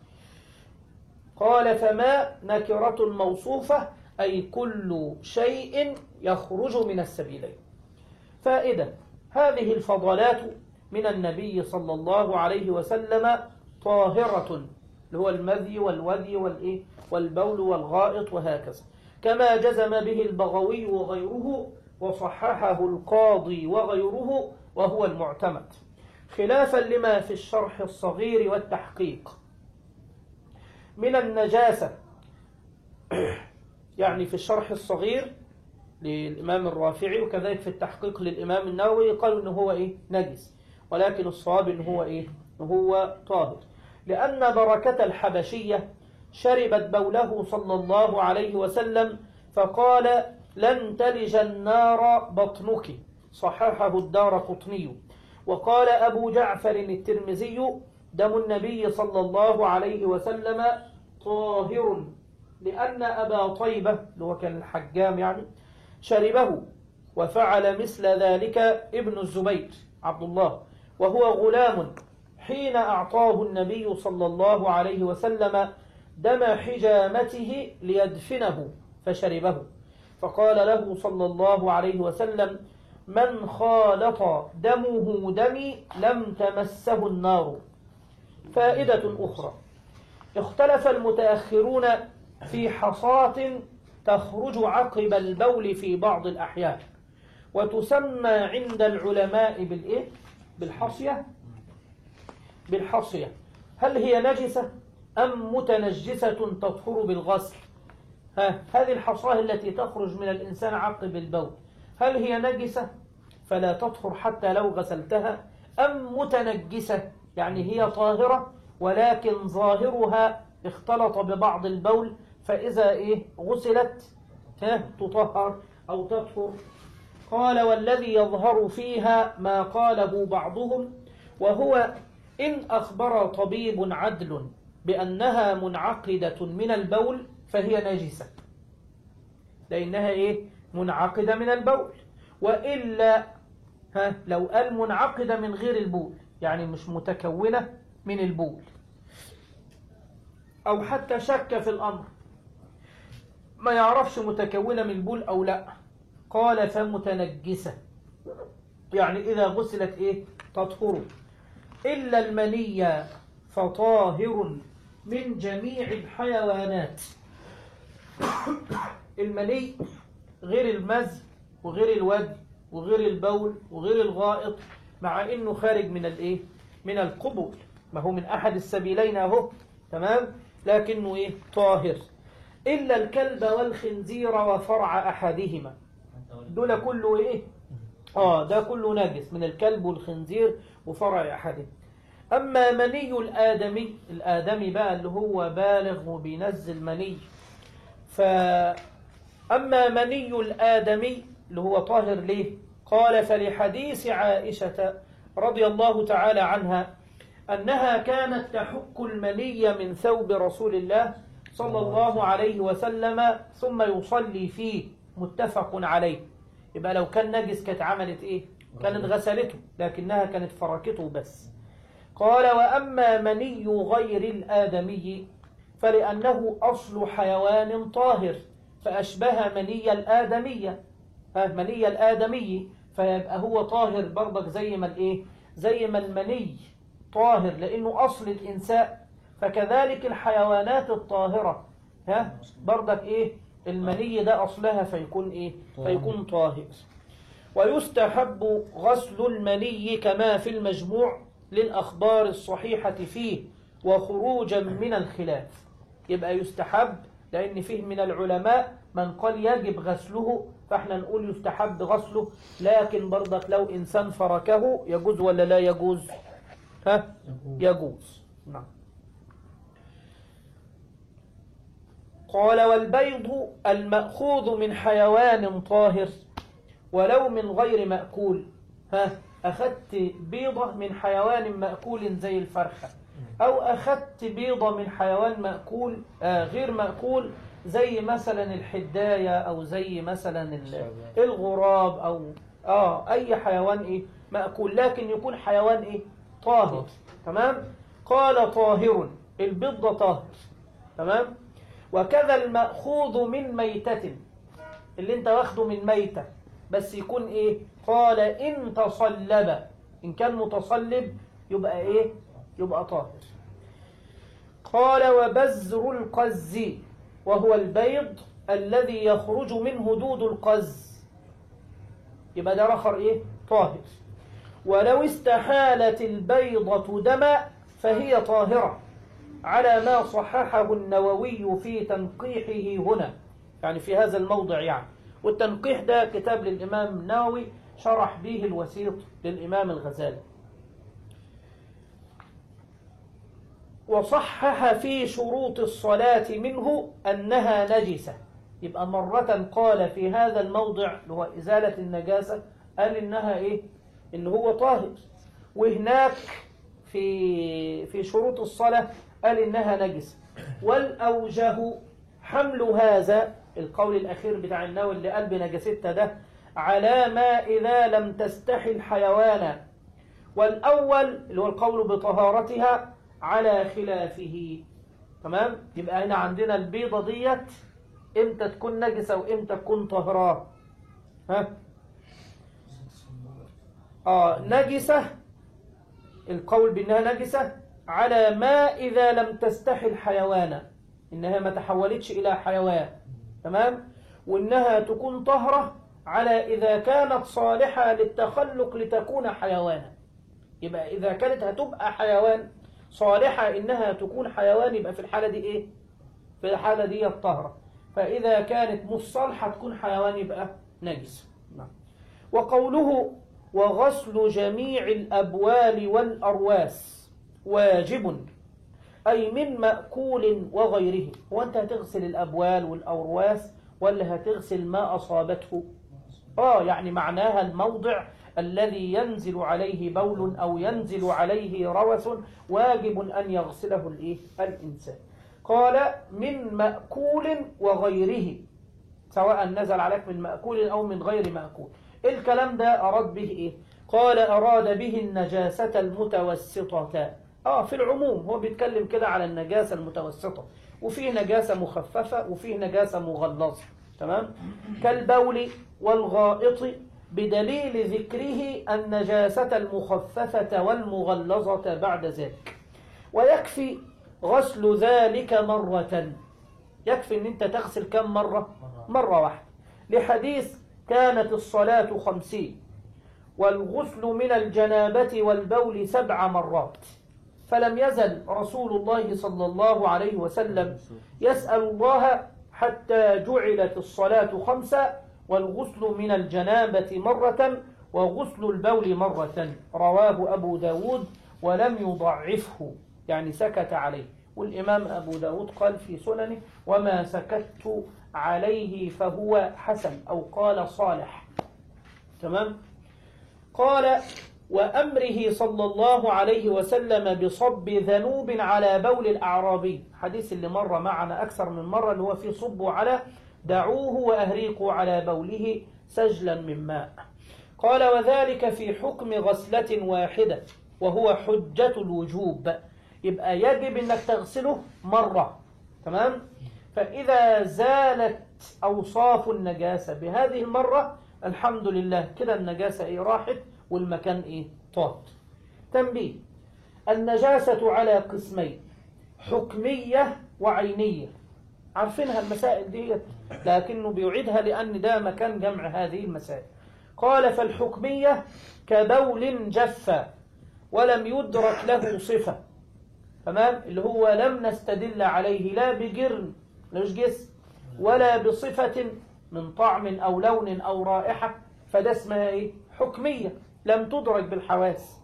Speaker 1: قال فما نكرة موصوفة أي كل شيء يخرج من السبيلين فائدة هذه الفضلات من النبي صلى الله عليه وسلم طاهرة اللي هو المذي والودي والإيه والبول والغائط وهكذا كما جزم به البغوي وغيره وصححه القاضي وغيره وهو المعتمد خلافا لما في الشرح الصغير والتحقيق من النجاسة يعني في الشرح الصغير للإمام الرافعي وكذلك في التحقيق للإمام النووي قالوا إنه هو إيه نجس ولكن الصواب إنه هو إيه إنه هو طاهر لأن بركة الحبشية شربت بوله صلى الله عليه وسلم فقال لن تلج النار بطنك صححه الدار قطني وقال أبو جعفر الترمذي دم النبي صلى الله عليه وسلم طاهر لأن أبا طيبة اللي هو كان الحجام يعني شربه وفعل مثل ذلك ابن الزبير عبد الله وهو غلام حين أعطاه النبي صلى الله عليه وسلم دم حجامته ليدفنه فشربه فقال له صلى الله عليه وسلم من خالط دمه دمي لم تمسه النار فائدة أخرى اختلف المتأخرون في حصاة تخرج عقب البول في بعض الأحيان وتسمى عند العلماء بالإيه؟ بالحصية بالحصية هل هي نجسة أم متنجسة تطهر بالغسل ها هذه الحصاة التي تخرج من الإنسان عقب البول هل هي نجسة فلا تطهر حتى لو غسلتها أم متنجسة يعني هي طاهرة ولكن ظاهرها اختلط ببعض البول فإذا إيه غسلت ها تطهر أو تطهر قال والذي يظهر فيها ما قاله بعضهم وهو إن أخبر طبيب عدل بأنها منعقدة من البول فهي نجسة لأنها إيه منعقدة من البول وإلا ها لو قال منعقدة من غير البول يعني مش متكونة من البول أو حتى شك في الأمر ما يعرفش متكونة من البول أو لا قال فمتنجسة يعني إذا غسلت إيه تطهر إلا المني فطاهر من جميع الحيوانات المني غير المزي وغير الودي وغير البول وغير الغائط مع انه خارج من الايه من القبول ما هو من احد السبيلين اهو تمام لكنه ايه طاهر الا الكلب والخنزير وفرع احدهما دول كله ايه اه ده كله نجس من الكلب والخنزير وفرع احدهما اما مني الادمي الادمي بقى اللي هو بالغ وبينزل مني فاما مني الادمي اللي هو طاهر ليه قال فلحديث عائشة رضي الله تعالى عنها أنها كانت تحك المني من ثوب رسول الله صلى الله عليه وسلم ثم يصلي فيه متفق عليه يبقى لو كان نجس كانت عملت ايه كانت غسلته لكنها كانت فركته بس قال وأما مني غير الآدمي فلأنه أصل حيوان طاهر فأشبه مني الآدمية مني الآدمي فيبقى هو طاهر برضك زي ما الايه زي ما المني طاهر لأنه أصل الإنساء فكذلك الحيوانات الطاهرة ها برضك إيه المني ده أصلها فيكون إيه فيكون طاهر ويستحب غسل المني كما في المجموع للأخبار الصحيحة فيه وخروجا من الخلاف يبقى يستحب لأن فيه من العلماء من قال يجب غسله فاحنا نقول يستحب غسله لكن برضك لو إنسان فركه يجوز ولا لا يجوز ها يجوز نعم قال والبيض المأخوذ من حيوان طاهر ولو من غير مأكول ها أخذت بيضة من حيوان مأكول زي الفرخة أو أخذت بيضة من حيوان مأكول آه غير مأكول زي مثلا الحداية أو زي مثلا الغراب أو آه أي حيوان إيه مأكول لكن يكون حيوان إيه طاهر تمام قال طاهر البيضة طاهر تمام وكذا المأخوذ من ميتة اللي انت واخده من ميتة بس يكون ايه قال ان تصلب ان كان متصلب يبقى ايه يبقى طاهر قال وبزر القز وهو البيض الذي يخرج منه دود القز يبقى ده رخر ايه طاهر ولو استحالت البيضة دما فهي طاهرة على ما صححه النووي في تنقيحه هنا يعني في هذا الموضع يعني والتنقيح ده كتاب للإمام النووي شرح به الوسيط للإمام الغزالي وصحح في شروط الصلاة منه أنها نجسة يبقى مرة قال في هذا الموضع اللي هو إزالة النجاسة قال إنها إيه إن هو طاهر وهناك في في شروط الصلاة قال إنها نجسة والأوجه حمل هذا القول الأخير بتاع النووي اللي قال بنجاستها ده على ما إذا لم تستحل حيوانا والأول اللي هو القول بطهارتها على خلافه تمام يبقى هنا عندنا البيضة ديت امتى تكون نجسة وامتى تكون طهرة ها اه نجسة القول بأنها نجسة على ما إذا لم تستحل حيوانا إنها ما تحولتش إلى حيوان تمام وإنها تكون طهرة على إذا كانت صالحة للتخلق لتكون حيوانا يبقى إذا كانت هتبقى حيوان صالحة إنها تكون حيوان يبقى في الحالة دي إيه في الحالة دي الطهرة فإذا كانت مش صالحة تكون حيوان يبقى نجس نعم. وقوله وغسل جميع الأبوال والأرواس واجب أي من مأكول وغيره وأنت هتغسل الأبوال والأرواس ولا هتغسل ما أصابته آه يعني معناها الموضع الذي ينزل عليه بول أو ينزل عليه روث واجب أن يغسله الإيه؟ الإنسان قال من مأكول وغيره سواء نزل عليك من مأكول أو من غير مأكول الكلام ده أراد به إيه؟ قال أراد به النجاسة المتوسطة آه في العموم هو بيتكلم كده على النجاسة المتوسطة وفيه نجاسة مخففة وفيه نجاسة مغلظة تمام كالبول والغائط بدليل ذكره النجاسة المخففة والمغلظة بعد ذلك ويكفي غسل ذلك مرة يكفي ان انت تغسل كم مرة مرة واحدة لحديث كانت الصلاة خمسين والغسل من الجنابة والبول سبع مرات فلم يزل رسول الله صلى الله عليه وسلم يسأل الله حتى جعلت الصلاة خمسة والغسل من الجنابة مرة وغسل البول مرة رواه أبو داود ولم يضعفه يعني سكت عليه والإمام أبو داود قال في سننه وما سكت عليه فهو حسن أو قال صالح تمام قال وأمره صلى الله عليه وسلم بصب ذنوب على بول الأعرابي حديث اللي مر معنا أكثر من مرة اللي هو في صبوا على دعوه وأهريقوا على بوله سجلا من ماء قال وذلك في حكم غسلة واحدة وهو حجة الوجوب يبقى يجب انك تغسله مرة تمام فإذا زالت أوصاف النجاسة بهذه المرة الحمد لله كده النجاسة إيه راحت والمكان إيه طاهر تنبيه النجاسة على قسمين حكمية وعينية عارفينها المسائل دي لكنه بيعيدها لأن ده مكان جمع هذه المسائل قال فالحكمية كبول جف ولم يدرك له صفة تمام اللي هو لم نستدل عليه لا بجرن مش جسم ولا بصفة من طعم أو لون أو رائحة فده اسمها إيه؟ حكمية لم تدرك بالحواس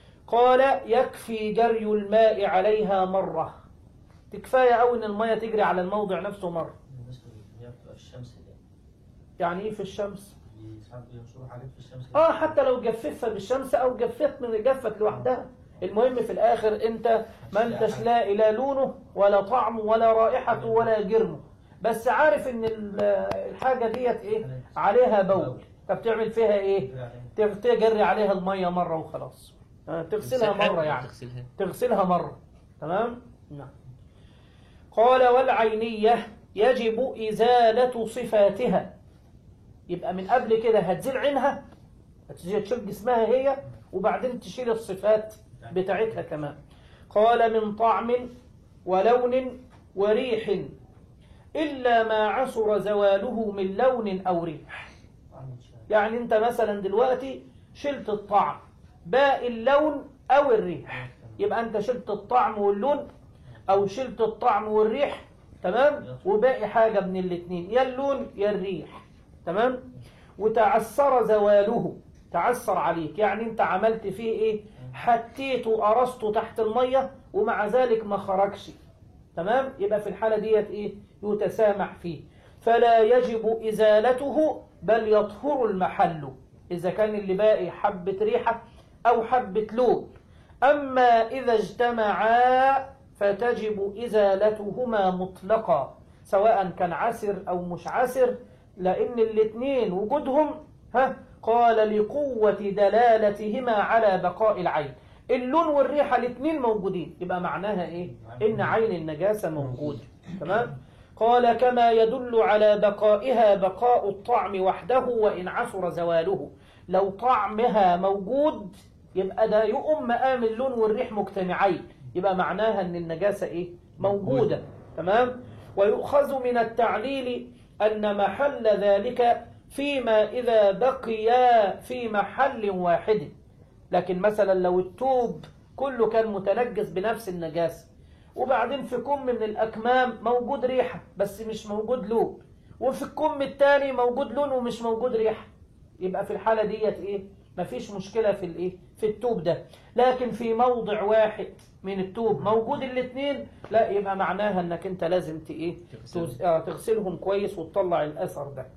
Speaker 1: قال يكفي جري الماء عليها مرة تكفاية أو إن المية تجري على الموضع نفسه مرة
Speaker 2: بالنسبة اللي هي بتبقى الشمس دي
Speaker 1: يعني إيه في الشمس
Speaker 2: اللي ساعات بينشروا حاجات في الشمس
Speaker 1: اه حتى لو جففها بالشمس او جفت من جفت لوحدها المهم في الاخر انت ما انتش لا الى لونه ولا طعمه ولا رائحته ولا جرمه بس عارف ان ال- الحاجه ديت ايه عليها بول طب تعمل فيها ايه تف- تجري عليها الميه مره وخلاص آه، تغسلها مره يعني
Speaker 3: تغسلها
Speaker 1: تغسلها مرة تمام نعم قال والعينية يجب إزالة صفاتها يبقى من قبل كده هتزيل عينها هتزيل تشيل جسمها هي وبعدين تشيل الصفات بتاعتها كمان قال من طعم ولون وريح إلا ما عسر زواله من لون أو ريح
Speaker 2: عامل شاي.
Speaker 1: يعني انت مثلا دلوقتي شلت الطعم باقي اللون او الريح يبقى انت شلت الطعم واللون او شلت الطعم والريح تمام وباقي حاجة من الاتنين يا اللون يا الريح تمام وتعسر زواله تعسر عليك يعني انت عملت فيه ايه حتيته وقرصته تحت المية ومع ذلك ما خرجش تمام يبقى في الحالة ديت ايه يتسامح فيه فلا يجب إزالته بل يطهر المحل إذا كان اللي باقي حبة ريحة أو حبة لون أما إذا اجتمعا فتجب إزالتهما مطلقا سواء كان عسر أو مش عسر لأن الاثنين وجودهم ها قال لقوة دلالتهما على بقاء العين اللون والريحة الاثنين موجودين يبقى معناها ايه ان عين النجاسة موجود تمام قال كما يدل على بقائها بقاء الطعم وحده وإن عسر زواله لو طعمها موجود يبقى ده يقوم مقام اللون والريح مجتمعين يبقى معناها ان النجاسة ايه موجودة تمام ويؤخذ من التعليل أن محل ذلك فيما إذا بقيا في محل واحد لكن مثلا لو التوب كله كان متنجس بنفس النجاسة وبعدين في كم من الأكمام موجود ريحة بس مش موجود لون وفي الكم التاني موجود لون ومش موجود ريحة يبقى في الحالة ديت إيه مفيش مشكلة في الإيه في التوب ده لكن في موضع واحد من التوب موجود الاثنين لا يبقى معناها انك انت لازم ت- ايه تز- آه، تغسلهم كويس وتطلع الاثر ده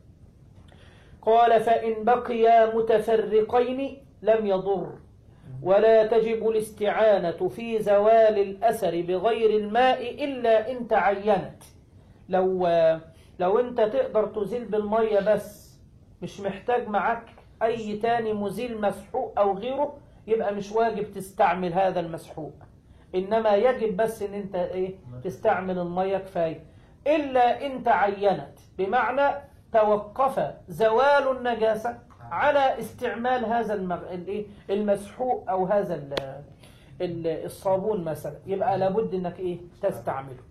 Speaker 1: قال فإن بقيا متفرقين لم يضر ولا تجب الاستعانة في زوال الأثر بغير الماء إلا إن تعينت لو لو أنت تقدر تزيل بالمية بس مش محتاج معك أي تاني مزيل مسحوق أو غيره يبقى مش واجب تستعمل هذا المسحوق إنما يجب بس إن أنت إيه تستعمل المية كفاية إلا إن تعينت بمعنى توقف زوال النجاسة على استعمال هذا المغ... الإيه؟ المسحوق أو هذا ال... ال- الصابون مثلا يبقى لابد إنك إيه تستعمله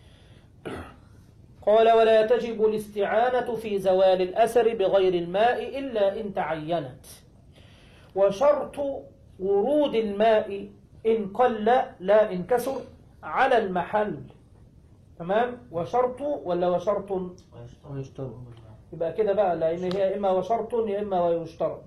Speaker 1: قال ولا تجب الاستعانة في زوال الأثر بغير الماء إلا إن تعينت وشرط ورود الماء إن قل لا إن كسر على المحل تمام وشرط ولا وشرط
Speaker 2: ويشترط
Speaker 1: يبقى كده بقى لأن هي إما وشرط يا إما ويشترط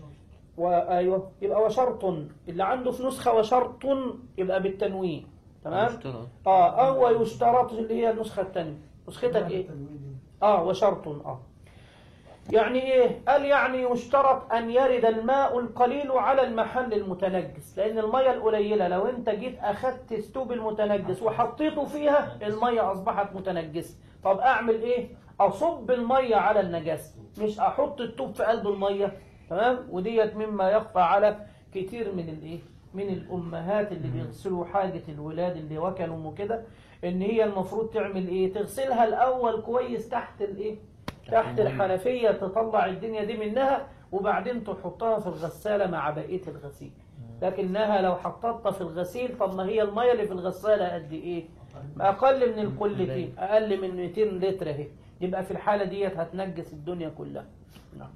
Speaker 1: وأيوه يبقى وشرط اللي عنده في نسخة وشرط يبقى بالتنوين تمام
Speaker 3: يشترط.
Speaker 1: اه او ويشترط اللي هي النسخة الثانية نسختك ايه اه وشرط اه يعني ايه قال يعني يشترط ان يرد الماء القليل على المحل المتنجس لان المية القليلة لو انت جيت اخدت ستوب المتنجس وحطيته فيها المية اصبحت متنجسة طب اعمل ايه اصب المية على النجاسة مش احط التوب في قلب المية تمام وديت مما يخفى على كتير من الايه من الامهات اللي بيغسلوا حاجة الولاد اللي وكلوا وكده ان هي المفروض تعمل ايه تغسلها الاول كويس تحت الايه تحت الحنفية تطلع الدنيا دي منها وبعدين تحطها في الغسالة مع بقية الغسيل لكنها لو حطتها في الغسيل طب ما هي المية اللي في الغسالة قد ايه اقل من القلتين اقل من 200 لتر اهي يبقى في الحالة ديت هتنجس الدنيا كلها نعم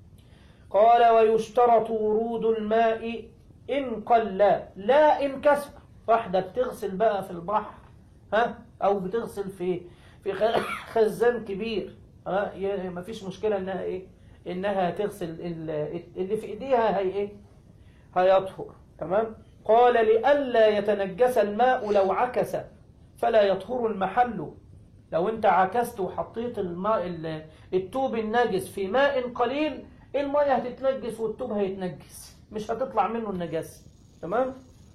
Speaker 1: قال ويشترط ورود الماء إن قل لا إن كسر واحدة بتغسل بقى في البحر ها أو بتغسل في في خ- خزان كبير ها ي- مفيش مشكلة إنها إيه إنها تغسل ال- اللي في إيديها هي إيه هيطهر تمام قال لئلا يتنجس الماء لو عكس فلا يطهر المحل لو انت عكست وحطيت الماء ال- التوب النجس في ماء قليل المية هتتنجس والتوب هيتنجس مش هتطلع منه النجاسة تمام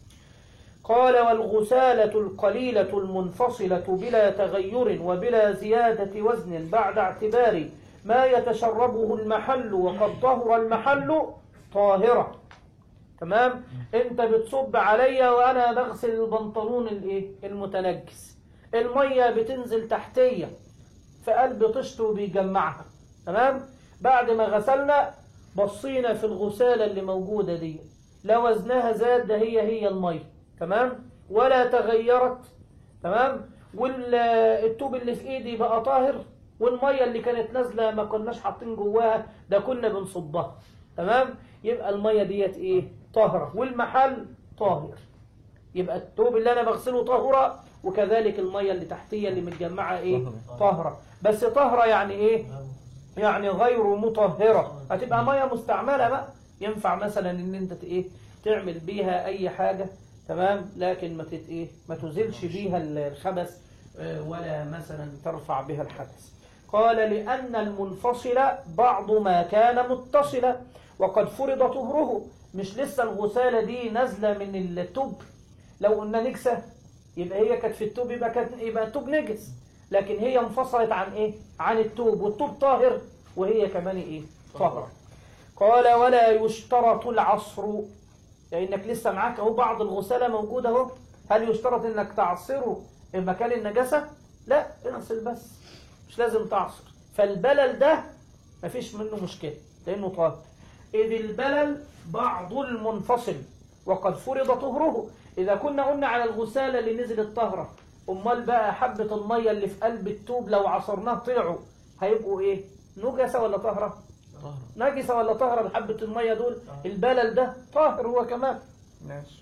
Speaker 1: قال والغسالة القليلة المنفصلة بلا تغير وبلا زيادة وزن بعد اعتبار ما يتشربه المحل وقد طهر المحل طاهرة تمام انت بتصب عليا وانا بغسل البنطلون الايه المتنجس المية بتنزل تحتية في قلب طشت وبيجمعها تمام بعد ما غسلنا بصينا في الغسالة اللي موجودة دي لا وزنها زاد ده هي هي المية تمام ولا تغيرت تمام والتوب اللي في ايدي بقى طاهر والمية اللي كانت نازلة ما كناش حاطين جواها ده كنا بنصبها تمام يبقى المية ديت ايه طاهرة والمحل طاهر يبقى التوب اللي انا بغسله طهورة وكذلك المية اللي تحتية اللي متجمعة ايه
Speaker 3: طهرة.
Speaker 1: طهرة بس طهرة يعني ايه يعني غير مطهرة هتبقى مية مستعملة بقى ينفع مثلا ان انت ت- ايه تعمل بيها اي حاجة تمام لكن ما تت ايه ما تزيلش بيها الخبث آه، ولا مثلا ترفع بها الحدث قال لأن المنفصل بعض ما كان متصلا وقد فرض طهره مش لسه الغسالة دي نازلة من التوب لو قلنا نجسة يبقى هي كانت في التوب يبقى كانت يبقى التوب نجس لكن هي انفصلت عن ايه عن التوب والتوب طاهر وهي كمان ايه طاهرة قال ولا يشترط العصر لانك لسه معاك اهو بعض الغسالة موجودة اهو هل يشترط انك تعصره في مكان النجاسة لا اغسل بس مش لازم تعصر فالبلل ده مفيش منه مشكلة لانه طاهر إذ البلل بعض المنفصل وقد فرض طهره إذا كنا قلنا على الغسالة اللي نزلت طهرة أمال بقى حبة المية اللي في قلب التوب لو عصرناه طلعوا هيبقوا إيه؟ نجسة ولا طهرة؟
Speaker 3: طهرة
Speaker 1: نجسة ولا طهرة بحبة المية دول؟ البلل ده طاهر هو كمان ماشي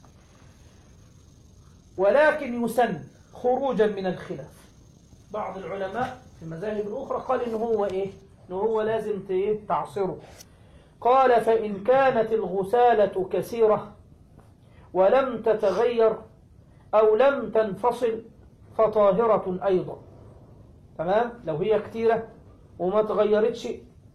Speaker 1: ولكن يسن خروجا من الخلاف بعض العلماء في المذاهب الأخرى قال إن هو إيه؟ إن هو لازم ت- إيه؟ تعصره قال فإن كانت الغسالة كثيرة ولم تتغير أو لم تنفصل فطاهرة أيضا تمام لو هي كتيرة وما تغيرتش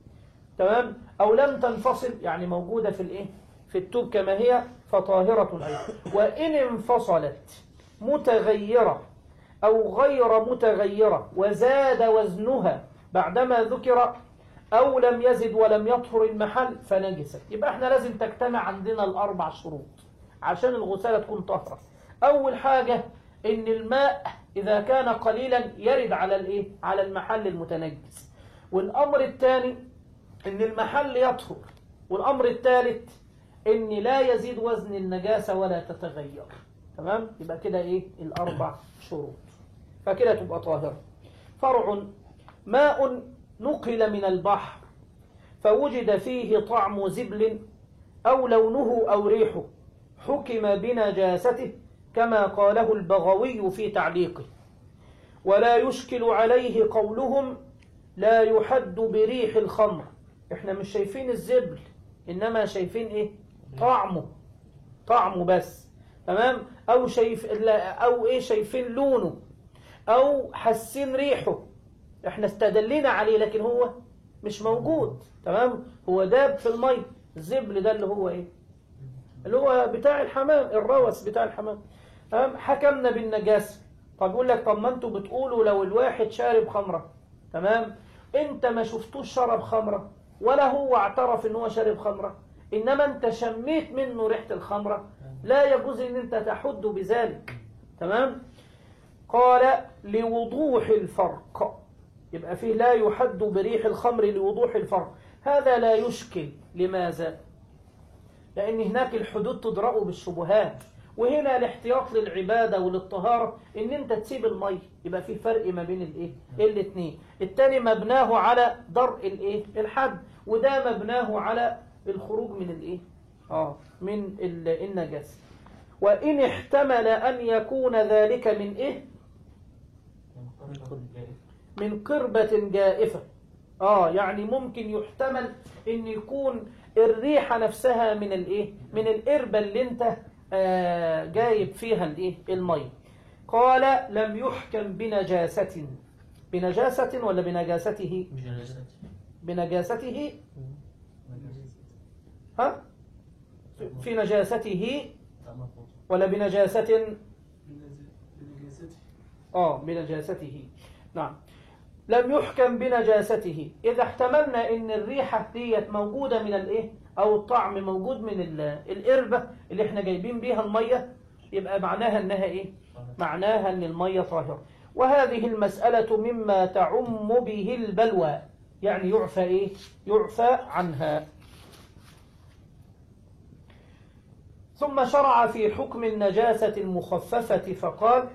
Speaker 1: تمام أو لم تنفصل يعني موجودة في الإيه في التوب كما هي فطاهرة أيضا وإن انفصلت متغيرة أو غير متغيرة وزاد وزنها بعدما ذكر أو لم يزد ولم يطهر المحل فنجست يبقى احنا لازم تجتمع عندنا الأربع شروط عشان الغسالة تكون طهرة أول حاجة إن الماء إذا كان قليلا يرد على الإيه؟ على المحل المتنجس والأمر الثاني إن المحل يطهر والأمر الثالث إن لا يزيد وزن النجاسة ولا تتغير تمام يبقى كده إيه الأربع شروط فكده تبقى طاهرة فرع ماء نقل من البحر فوجد فيه طعم زبل أو لونه أو ريحه حكم بنجاسته كما قاله البغوي في تعليقه ولا يشكل عليه قولهم لا يحد بريح الخمر احنا مش شايفين الزبل انما شايفين ايه طعمه طعمه بس تمام او شايف لا او ايه شايفين لونه او حاسين ريحه احنا استدلينا عليه لكن هو مش موجود تمام هو داب في المي الزبل ده اللي هو ايه اللي هو بتاع الحمام الروس بتاع الحمام تمام حكمنا بالنجاسة طب يقول لك طب ما انتوا بتقولوا لو الواحد شارب خمرة تمام انت ما شفتوش شرب خمرة ولا هو اعترف ان هو شارب خمرة انما انت شميت منه ريحة الخمرة لا يجوز ان انت تحد بذلك تمام قال لوضوح الفرق يبقى فيه لا يحد بريح الخمر لوضوح الفرق هذا لا يشكل لماذا لأن هناك الحدود تدرأ بالشبهات وهنا الاحتياط للعبادة وللطهارة ان انت تسيب المي يبقى في فرق ما بين الايه الاثنين التاني مبناه على درء الايه الحد وده مبناه على الخروج من الايه اه من ال- النجاسة وان احتمل ان يكون ذلك من ايه من قربة جائفة اه يعني ممكن يحتمل ان يكون الريحة نفسها من الايه من القربة اللي انت آه جايب فيها الايه المي قال لم يحكم بنجاسة بنجاسة ولا بنجاسته بنجاسته ها في نجاسته ولا بنجاسة اه بنجاسته نعم لم يحكم بنجاسته إذا احتملنا إن الريحة ديت موجودة من الإيه أو الطعم موجود من ال- القربة اللي احنا جايبين بيها المية يبقى معناها إنها إيه معناها إن المية طاهرة وهذه المسألة مما تعم به البلوى يعني يعفى إيه يعفى عنها ثم شرع في حكم النجاسة المخففة فقال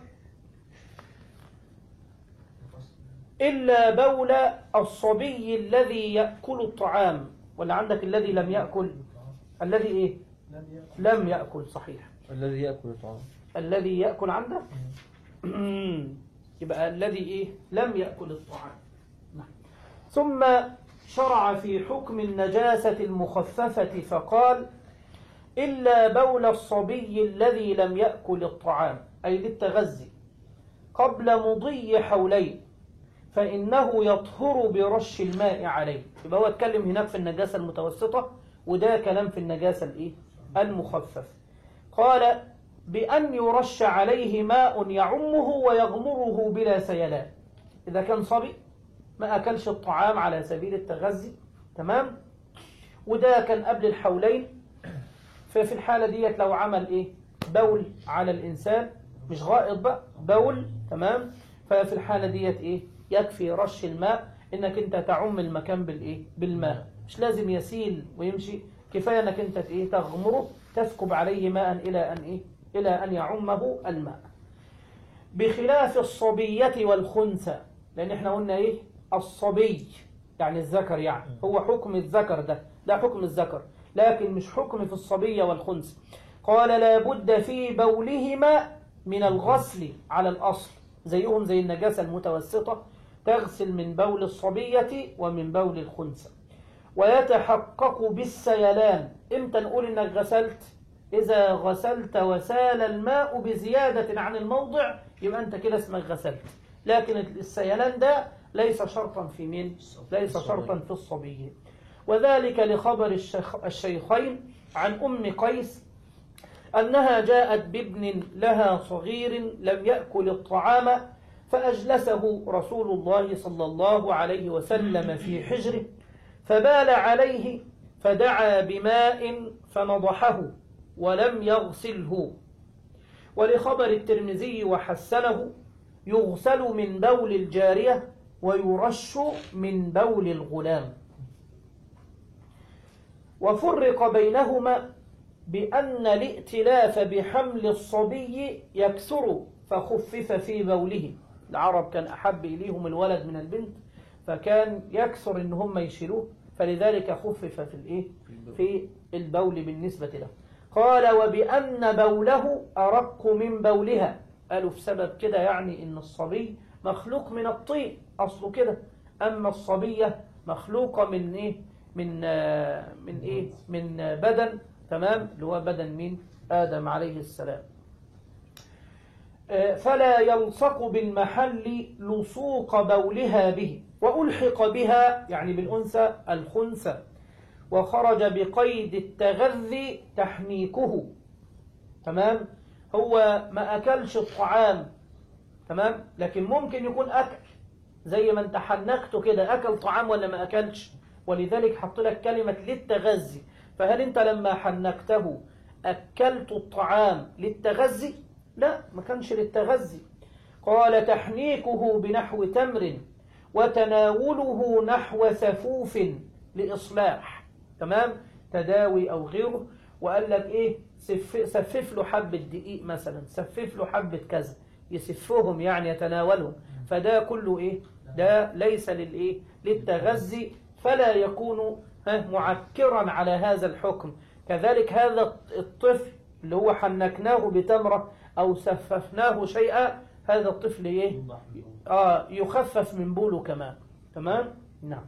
Speaker 1: إلا بول الصبي الذي يأكل الطعام ولا عندك الذي لم يأكل الذي إيه لم يأكل صحيح
Speaker 3: الذي يأكل الطعام
Speaker 1: الذي يأكل عندك يبقى الذي إيه لم يأكل الطعام نعم. ثم شرع في حكم النجاسة المخففة فقال إلا بول الصبي الذي لم يأكل الطعام أي للتغذي قبل مضي حولين فإنه يطهر برش الماء عليه يبقى هو اتكلم هناك في النجاسة المتوسطة وده كلام في النجاسة الإيه؟ المخفف قال بأن يرش عليه ماء يعمه ويغمره بلا سيلان إذا كان صبي ما أكلش الطعام على سبيل التغذي تمام وده كان قبل الحولين ففي الحالة ديت لو عمل إيه بول على الإنسان مش غائط بقى بول تمام ففي الحالة ديت إيه يكفي رش الماء إنك أنت تعم المكان بالإيه بالماء مش لازم يسيل ويمشي كفاية إنك أنت إيه تغمره تسكب عليه ماء إلى أن إيه إلى أن يعمه الماء بخلاف الصبية والخنثى لأن إحنا قلنا إيه الصبي يعني الذكر يعني هو حكم الذكر ده ده حكم الذكر لكن مش حكم في الصبية والخنثى قال لابد في بولهما من الغسل على الأصل زيهم زي النجاسة المتوسطة تغسل من بول الصبية ومن بول الخنثى ويتحقق بالسيلان امتى نقول انك غسلت اذا غسلت وسال الماء بزيادة عن الموضع يبقى انت كده اسمك غسلت لكن السيلان ده ليس شرطا في مين ليس شرطا في الصبي وذلك لخبر الشيخ الشيخين عن أم قيس أنها جاءت بابن لها صغير لم يأكل الطعام فأجلسه رسول الله صلى الله عليه وسلم في حجره فبال عليه فدعا بماء فنضحه ولم يغسله ولخبر الترمذي وحسنه يغسل من بول الجارية ويرش من بول الغلام وفرق بينهما بأن الائتلاف بحمل الصبي يكثر فخفف في بوله العرب كان أحب إليهم الولد من البنت فكان يكثر إن هم يشيلوه فلذلك خفف في الإيه في البول بالنسبة له قال وبأن بوله أرق من بولها قالوا في سبب كده يعني إن الصبي مخلوق من الطين أصله كده أما الصبية مخلوقة من إيه من آه من إيه من آه بدن تمام اللي هو بدن مين آدم عليه السلام آه فلا يلصق بالمحل لصوق بولها به وألحق بها يعني بالأنثى الخنثى وخرج بقيد التغذي تحنيكه تمام هو ما أكلش الطعام تمام لكن ممكن يكون أكل زي ما انت حنكته كده أكل طعام ولا ما أكلش ولذلك حط لك كلمة للتغذي فهل انت لما حنكته أكلت الطعام للتغذي لا ما كانش للتغذي قال تحنيكه بنحو تمر وتناوله نحو سفوف لإصلاح تمام تداوي أو غيره وقال لك إيه سف سفف له حبة دقيق مثلا سفف له حبة كذا يسفهم يعني يتناولهم فده كله إيه ده ليس للإيه للتغذي فلا يكون معكرا على هذا الحكم كذلك هذا الطفل اللي هو حنكناه بتمرة أو سففناه شيئا هذا الطفل إيه آه يخفف من بوله كمان تمام نعم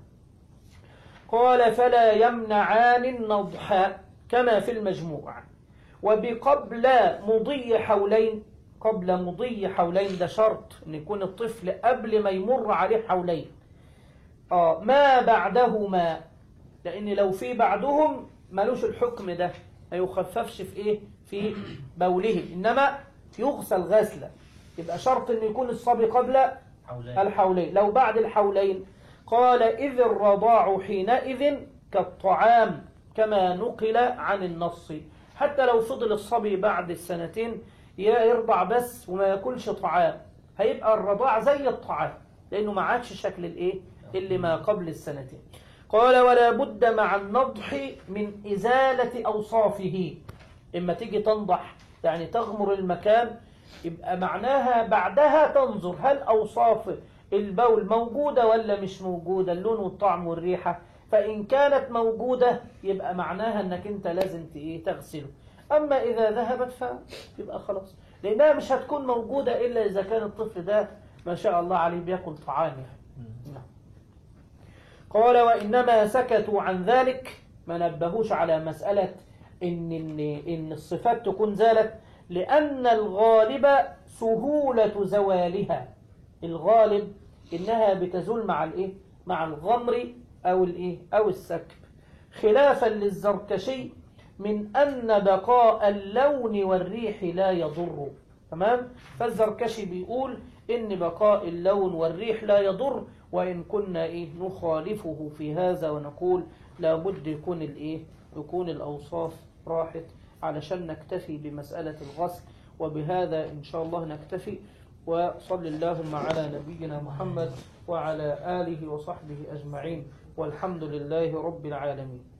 Speaker 1: قال فلا يمنعان النضح كما في المجموع وبقبل مضي حولين قبل مضي حولين ده شرط ان يكون الطفل قبل ما يمر عليه حولين آه ما بعدهما لان لو في بعدهم ملوش الحكم ده ما يخففش في ايه في بوله انما يغسل غسلا يبقى شرط ان يكون الصبي قبل
Speaker 2: حولين
Speaker 1: الحولين لو بعد الحولين قال إذ الرضاع حينئذ كالطعام كما نقل عن النص حتى لو فضل الصبي بعد السنتين يرضع بس وما ياكلش طعام هيبقى الرضاع زي الطعام لأنه ما عادش شكل الإيه اللي ما قبل السنتين قال ولا بد مع النضح من إزالة أوصافه إما تيجي تنضح يعني تغمر المكان يبقى معناها بعدها تنظر هل أوصاف البول موجودة ولا مش موجودة اللون والطعم والريحة فإن كانت موجودة يبقى معناها أنك أنت لازم ت- إيه تغسله أما إذا ذهبت فيبقى خلاص لأنها مش هتكون موجودة إلا إذا كان الطفل ده ما شاء الله عليه بياكل طعام يعني. نعم. قال وإنما سكتوا عن ذلك ما نبهوش على مسألة إن, إن, إن الصفات تكون زالت لأن الغالب سهولة زوالها الغالب إنها بتزول مع الإيه؟ مع الغمر أو الإيه؟ أو السكب خلافا للزركشي من أن بقاء اللون والريح لا يضر تمام فالزركشي بيقول إن بقاء اللون والريح لا يضر وإن كنا إيه نخالفه في هذا ونقول لابد يكون الإيه يكون الأوصاف راحت علشان نكتفي بمسألة الغسل وبهذا إن شاء الله نكتفي وصل اللهم على نبينا محمد وعلى آله وصحبه أجمعين والحمد لله رب العالمين